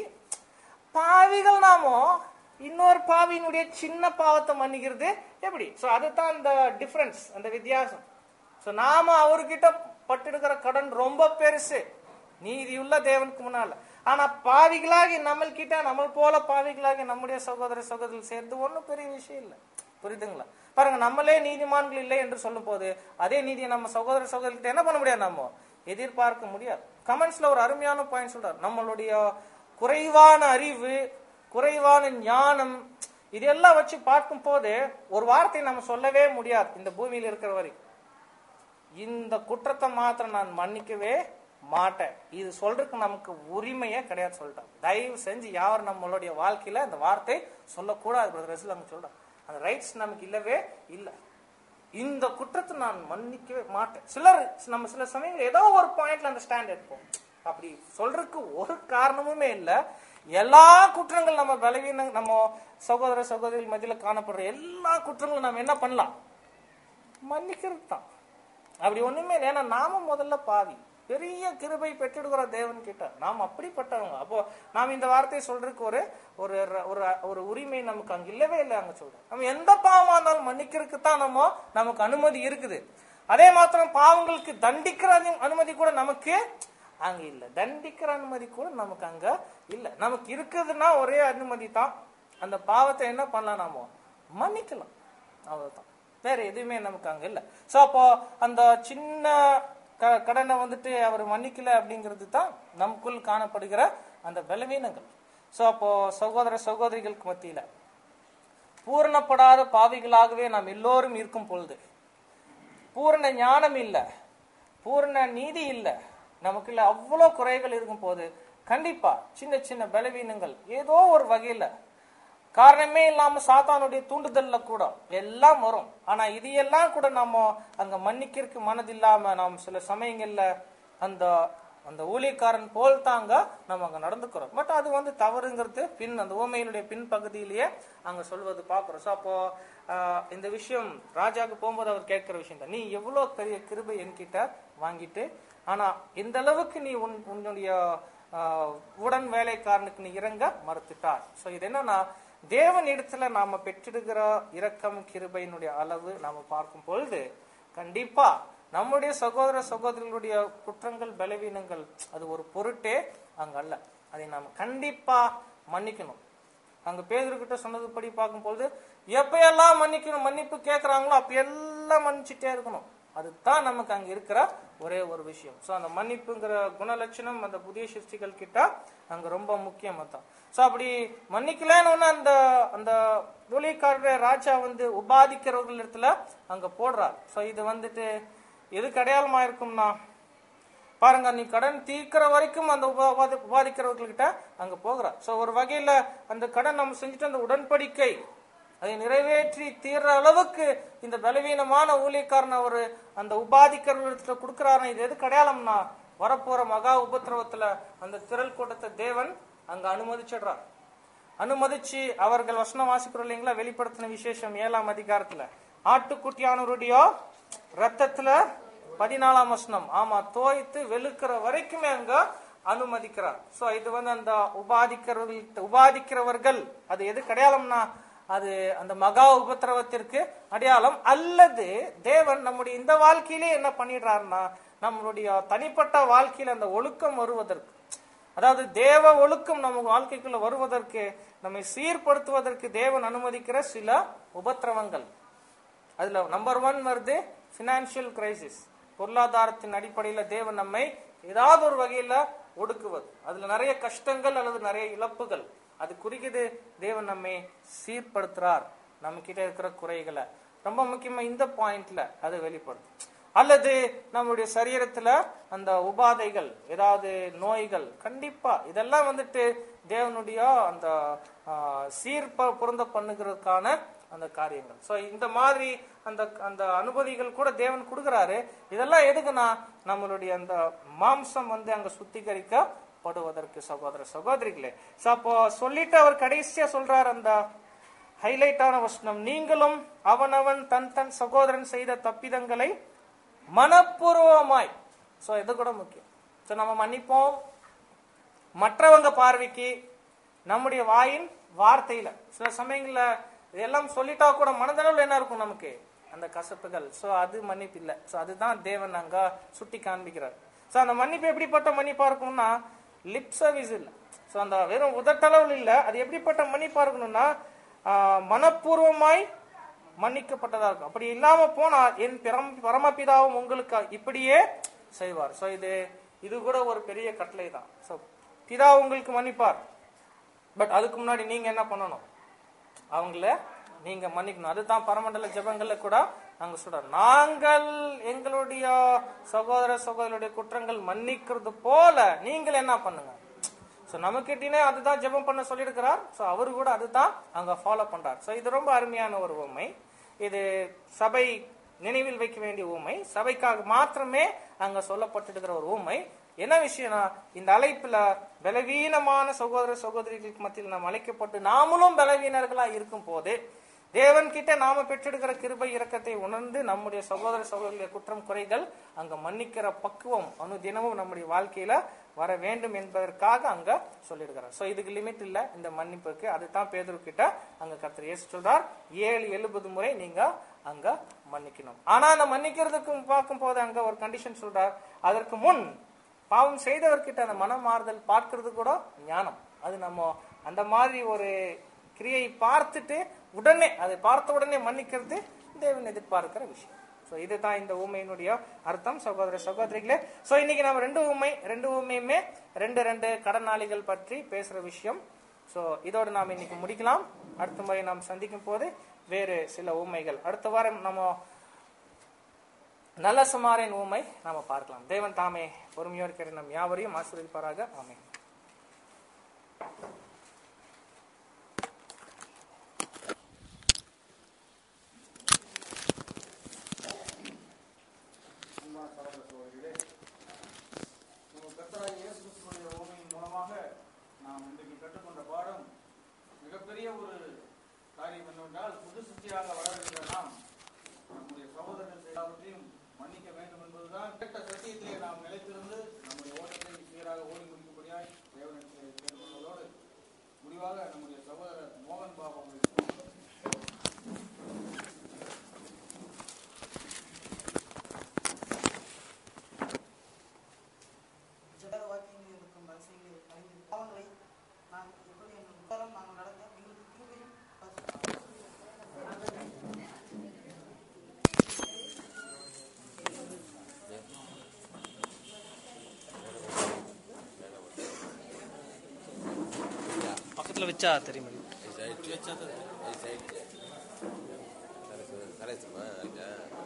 பாவிகள் நாமோ இன்னொரு பாவியினுடைய சின்ன பாவத்தை மன்னிக்கிறது எப்படி சோ அதுதான் அந்த டிஃபரன்ஸ் அந்த வித்தியாசம் சோ நாம அவர்கிட்ட பட்டெடுக்கிற கடன் ரொம்ப பெருசு நீதியுள்ள தேவனுக்கு முன்னால ஆனா பாவிகளாகி நம்ம கிட்ட நம்ம போல பாவிகளாகி நம்முடைய சகோதர சகோதரர்கள் சேர்ந்து ஒண்ணும் பெரிய விஷயம் இல்லை புரியுதுங்களா பாருங்க நம்மளே நீதிமான்கள் இல்லை என்று சொல்லும் போது அதே நீதியை நம்ம சகோதர சகோதரிகிட்ட என்ன பண்ண முடியாது நம்ம எதிர்பார்க்க முடியாது கமெண்ட்ஸ்ல ஒரு அருமையான பாயிண்ட் சொல்றாரு நம்மளுடைய குறைவான அறிவு குறைவான ஞானம் இதெல்லாம் வச்சு பார்க்கும் போது ஒரு வார்த்தை நம்ம சொல்லவே முடியாது இந்த பூமியில் இருக்கிற வரைக்கும் இந்த குற்றத்தை மாத்திரம் நான் மன்னிக்கவே மாட்டேன் இது சொல்றதுக்கு நமக்கு உரிமையே கிடையாது சொல்லிட்டான் தயவு செஞ்சு யாரும் நம்மளுடைய வாழ்க்கையில இந்த வார்த்தை சொல்லக்கூடாது பிரதர் ரசூல் அங்க சொல்றான் அந்த ரைட்ஸ் நமக்கு இல்லவே இல்லை இந்த குற்றத்தை நான் மன்னிக்கவே மாட்டேன் சிலர் நம்ம சில சமயங்கள் ஏதோ ஒரு பாயிண்ட்ல அந்த ஸ்டாண்ட் எடுப்போம் அப்படி சொல்றதுக்கு ஒரு காரணமுமே இல்லை எல்லா குற்றங்கள் நம்ம பலவீன நம்ம சகோதர சகோதரிகள் மத்தியில காணப்படுற எல்லா குற்றங்களும் நம்ம என்ன பண்ணலாம் மன்னிக்கிறது தான் அப்படி ஒண்ணுமே இல்லை ஏன்னா நாம முதல்ல பாவி பெரிய கிருபை பெற்றெடுக்கிற தேவன் கிட்ட நாம் அப்படிப்பட்டவங்க அப்போ நாம் இந்த வார்த்தையை சொல்றதுக்கு ஒரு ஒரு ஒரு ஒரு உரிமை நமக்கு அங்க இல்லவே இல்லை அங்க சொல்றோம் நம்ம எந்த பாவமா இருந்தாலும் மன்னிக்கிறதுக்கு தான் நம்ம நமக்கு அனுமதி இருக்குது அதே மாத்திரம் பாவங்களுக்கு தண்டிக்கிற அனு- அனுமதி கூட நமக்கு அங்க இல்ல தண்டிக்கிற அனுமதி கூட நமக்கு அங்க இல்ல நமக்கு இருக்குதுன்னா ஒரே அனுமதி தான் அந்த பாவத்தை என்ன பண்ணலாம் நாம மன்னிக்கலாம் அவ்வளவுதான் வேற எதுவுமே நமக்கு அங்க இல்ல சோ அப்போ அந்த சின்ன க- கடனை வந்துட்டு அவர் மன்னிக்கல அப்படிங்கிறது தான் நமக்குள் காணப்படுகிற அந்த பலவீனங்கள் சோ அப்போ சகோதர சகோதரிகளுக்கு மத்தியில பூரணப்படாத பாவிகளாகவே நாம் எல்லோரும் இருக்கும் பொழுது பூரண ஞானம் இல்ல பூரண நீதி இல்ல நமக்குள்ள அவ்வளோ குறைகள் இருக்கும் போது கண்டிப்பா சின்ன சின்ன பலவீனங்கள் ஏதோ ஒரு வகையில காரணமே இல்லாம சாத்தானுடைய தூண்டுதல்ல கூட எல்லாம் வரும் ஆனா இது எல்லாம் கூட நம்ம அங்க மன்னிக்கிறதுக்கு மனதில்லாம நாம் சில சமயங்கள்ல அந்த அந்த ஊழியக்காரன் போல் தாங்க நம்ம அங்க நடந்துக்கிறோம் பட் அது வந்து தவறுங்கிறது பின் அந்த ஊமையினுடைய பின் பகுதியிலேயே அங்க சொல்வது பாக்குறோம் ஸோ அப்போ ஆஹ், இந்த விஷயம் ராஜாவுக்கு போகும்போது அவர் கேட்கிற விஷயம் தான் நீ எவ்வளவு பெரிய கிருபை என்கிட்ட வாங்கிட்டு ஆனா இந்த அளவுக்கு நீ உன் உன்னுடைய ஆஹ், உடன் வேலைக்காரனுக்கு நீ இறங்க மறுத்துட்டார் ஸோ இது என்னன்னா தேவன் இடத்துல நாம பெற்றிருக்கிற இரக்கம் கிருபையினுடைய அளவு நாம பார்க்கும் பொழுது கண்டிப்பா நம்முடைய சகோதர சகோதரிகளுடைய குற்றங்கள் பலவீனங்கள் அது ஒரு பொருட்டே அங்க அல்ல அதை நாம கண்டிப்பா மன்னிக்கணும் அங்க பேதர்கிட்ட சொன்னதுபடி பார்க்கும்போது எப்பயெல்லாம் மன்னிக்கணும் மன்னிப்பு கேட்கறாங்களோ அப்ப எல்லாம் மன்னிச்சுட்டே இருக்கணும் அதுதான் நமக்கு அங்க இருக்கிற ஒரே ஒரு விஷயம் சோ அந்த மன்னிப்புங்கிற குணலட்சணம் அந்த புதிய சிருஷ்டிகள் கிட்ட அங்க ரொம்ப முக்கியம் தான் சோ அப்படி மன்னிக்கலன்னு ஒண்ணு அந்த அந்த ஊழியக்காரர் ராஜா வந்து உபாதிக்கிறவர்கள் இடத்துல அங்க போடுறார் சோ இது வந்துட்டு எதுக்கு அடையாளமா இருக்கும்னா பாருங்க நீ கடன் தீர்க்கிற வரைக்கும் அந்த உபா- உபாதி- உபாதிக்கிறவர்கள்கிட்ட அங்க போகிறார் சோ ஒரு வகையில அந்த கடன் நம்ம செஞ்சுட்டு அந்த உடன்படிக்கை அதை நிறைவேற்றி தீர்ற அளவுக்கு இந்த பலவீனமான ஊழியக்காரன் அவர் அந்த உபாதிக்கிறவர்கிட்ட கொடுக்கிறாருன்னா இது எதுக்கு அடையாளம்னா வரப்போற மகா உபத்திரவத்துல அந்த திரள் கூட்டத்தை தேவன் அங்க அனுமதிச்சிடுறார் அனுமதிச்சு அவர்கள் வசனம் வாசிக்கிறோம் இல்லைங்களா வெளிப்படுத்தின விசேஷம் ஏழாம் அதிகாரத்துல ஆட்டுக்குட்டியானவருடைய ரத்தத்துல பதினாலாம் வசனம் ஆமா தோய்த்து வெளுக்கிற வரைக்குமே அங்க அனுமதிக்கிறார் சோ இது வந்து அந்த உபாதிக்கிறவர்கள் உபாதிக்கிறவர்கள் அது எது அடையாளம்னா அது அந்த மகா உபத்திரவத்திற்கு அடையாளம் அல்லது தேவன் நம்முடைய இந்த வாழ்க்கையிலே என்ன பண்ணிடுறாருன்னா நம்மளுடைய தனிப்பட்ட வாழ்க்கையில அந்த ஒழுக்கம் வருவதற்கு அதாவது தேவ ஒழுக்கம் நம்ம வாழ்க்கைக்குள்ள வருவதற்கு நம்மை சீர்படுத்துவதற்கு தேவன் அனுமதிக்கிற சில உபத்திரவங்கள் அதுல நம்பர் ஒன் வருது பினான்சியல் கிரைசிஸ் பொருளாதாரத்தின் அடிப்படையில தேவன் நம்மை ஏதாவது ஒரு வகையில ஒடுக்குவது அதுல நிறைய கஷ்டங்கள் அல்லது நிறைய இழப்புகள் அது குறிக்குது தேவன் நம்மை சீர்படுத்துறார் நம்ம கிட்ட இருக்கிற குறைகளை ரொம்ப முக்கியமா இந்த பாயிண்ட்ல அது வெளிப்படுது அல்லது நம்மளுடைய சரீரத்துல அந்த உபாதைகள் ஏதாவது நோய்கள் கண்டிப்பா இதெல்லாம் வந்துட்டு தேவனுடைய அந்த ஆஹ், சீர்ப பொருந்த பண்ணுகிறதுக்கான அந்த காரியங்கள் சோ இந்த மாதிரி அந்த அந்த அனுமதிகள் கூட தேவன் கொடுக்கறாரு இதெல்லாம் எதுக்குன்னா நம்மளுடைய அந்த மாம்சம் வந்து அங்க சுத்திகரிக்கப்படுவதற்கு சகோதர சகோதரிகளே சோ அப்போ சொல்லிட்டு அவர் கடைசியா சொல்றார் அந்த ஹைலைட்டான வசனம் நீங்களும் அவனவன் தன் தன் சகோதரன் செய்த தப்பிதங்களை மனப்பூர்வமாய் சோ இது கூட முக்கியம் சோ நம்ம மன்னிப்போம் மற்றவங்க பார்வைக்கு நம்முடைய வாயின் வார்த்தையில சில சமயங்கள்ல இதெல்லாம் சொல்லிட்டா கூட மனதளவில் என்ன இருக்கும் நமக்கு அந்த கசப்புகள் சோ அது மன்னிப்பு இல்ல சோ அதுதான் தேவன் அங்க சுட்டி காண்பிக்கிறார் சோ அந்த மன்னிப்பு எப்படிப்பட்ட மன்னிப்பா இருக்கும்னா லிப் சர்வீஸ் இல்ல சோ அந்த வெறும் உதட்டளவில் இல்ல அது எப்படிப்பட்ட மன்னிப்பா இருக்கணும்னா ஆஹ், மனப்பூர்வமாய் மன்னிக்கப்பட்டதா இருக்கும் அப்படி இல்லாம போனா என் பிரம் பரமபிதாவும் உங்களுக்கு இப்படியே செய்வார் சோ இது இது கூட ஒரு பெரிய கட்டளை தான் சோ பிதா உங்களுக்கு மன்னிப்பார் பட் அதுக்கு முன்னாடி நீங்க என்ன பண்ணணும் அவங்கள நீங்க மன்னிக்கணும் அதுதான் பரமண்டல ஜெபங்கள்ல கூட நாங்க சொல்றோம் நாங்கள் எங்களுடைய சகோதர சகோதரருடைய குற்றங்கள் மன்னிக்கிறது போல நீங்கள் என்ன பண்ணுங்க சோ நமக்கிட்டே அதுதான் ஜெபம் பண்ண சொல்லியிருக்கிறார் சோ அவரு கூட அதுதான் அங்க ஃபாலோ பண்றார் சோ இது ரொம்ப அருமையான ஒரு உண்மை இது சபை நினைவில் வைக்க வேண்டிய உண்மை சபைக்காக மாத்திரமே அங்க சொல்லப்பட்டிருக்கிற ஒரு உண்மை என்ன விஷயம்னா இந்த அழைப்புல பலவீனமான சகோதர சகோதரிகளுக்கு மத்தியில் நாம் அழைக்கப்பட்டு நாமளும் பலவீனர்களா இருக்கும் போது தேவன் கிட்ட நாம பெற்றெடுக்கிற கிருபை இரக்கத்தை உணர்ந்து நம்முடைய சகோதர சகோதரிய குற்றம் குறைகள் அங்க மன்னிக்கிற பக்குவம் அனு தினமும் நம்முடைய வாழ்க்கையில வர வேண்டும் என்பதற்காக அங்க சொல்லியிருக்கிறார் சோ இதுக்கு லிமிட் இல்ல இந்த மன்னிப்புக்கு அதுதான் பேதுரு கிட்ட அங்க கர்த்தர் இயேசு சொல்றார் ஏழு எழுபது முறை நீங்க அங்க மன்னிக்கணும் ஆனா அந்த மன்னிக்கிறதுக்கு பார்க்கும் போது அங்க ஒரு கண்டிஷன் சொல்றார் அதற்கு முன் பாவம் செய்தவர்கிட்ட அந்த மனமாறுதல் பார்க்கிறது கூட ஞானம் அது நம்ம அந்த மாதிரி ஒரு கிரியை பார்த்துட்டு உடனே அதை பார்த்த உடனே மன்னிக்கிறது தேவன் எதிர்பார்க்கிற விஷயம் ஸோ இதுதான் இந்த ஊமையினுடைய அர்த்தம் சகோதர சகோதரிகளே ஸோ இன்னைக்கு நம்ம ரெண்டு ஊமை ரெண்டு ஊமையுமே ரெண்டு ரெண்டு கடனாளிகள் பற்றி பேசுற விஷயம் ஸோ இதோடு நாம் இன்னைக்கு முடிக்கலாம் அடுத்த முறை நாம் சந்திக்கும் போது வேறு சில ஊமைகள் அடுத்த வாரம் நம்ம நல்ல சுமாரின் ஊமை நாம பார்க்கலாம் தேவன் தாமே பொறுமையோடு கேட்டு நம் யாவரையும் ஆசீர்வதிப்பாராக ஆமே அன்பான சகோதர சகோதரிகளே நம்ம கர்த்தராகிய இயேசு கிறிஸ்துவினுடைய ஓமையின் மூலமாக நாம் இன்றைக்கு கற்றுக்கொண்ட பாடம் மிகப்பெரிய ஒரு காரியம் என்னவென்றால் புது சிருஷ்டியாக வளர்கின்ற நாம் நம்முடைய சகோதரர்கள் எல்லாவற்றையும் மன்னிக்க வேண்டும் என்பதுதான் கேட்ட சத்தியத்திலே நாம் நிலைத்திருந்து நம்முடைய ஓட்டத்தை சீராக ஓடி முடிக்கும்படியாய் தேவனிடத்திலே கேட்டுக்கொள்வதோடு முடிவாக நம்முடைய சகோதரர் மோகன் பாபு அவர்களுக்கு ஜெப வாக்கியங்கள் இருக்கும் வரிசைகளில் கலைந்து பாவங்களை நாம் எப்படி எங்கள் உத்தரம் நாங்கள் நடந்த எங்களுக்கு கிருபையும் பக்கத்துல வச்சா தெரியும் Is that it? Is that it? That's, uh, that's, uh,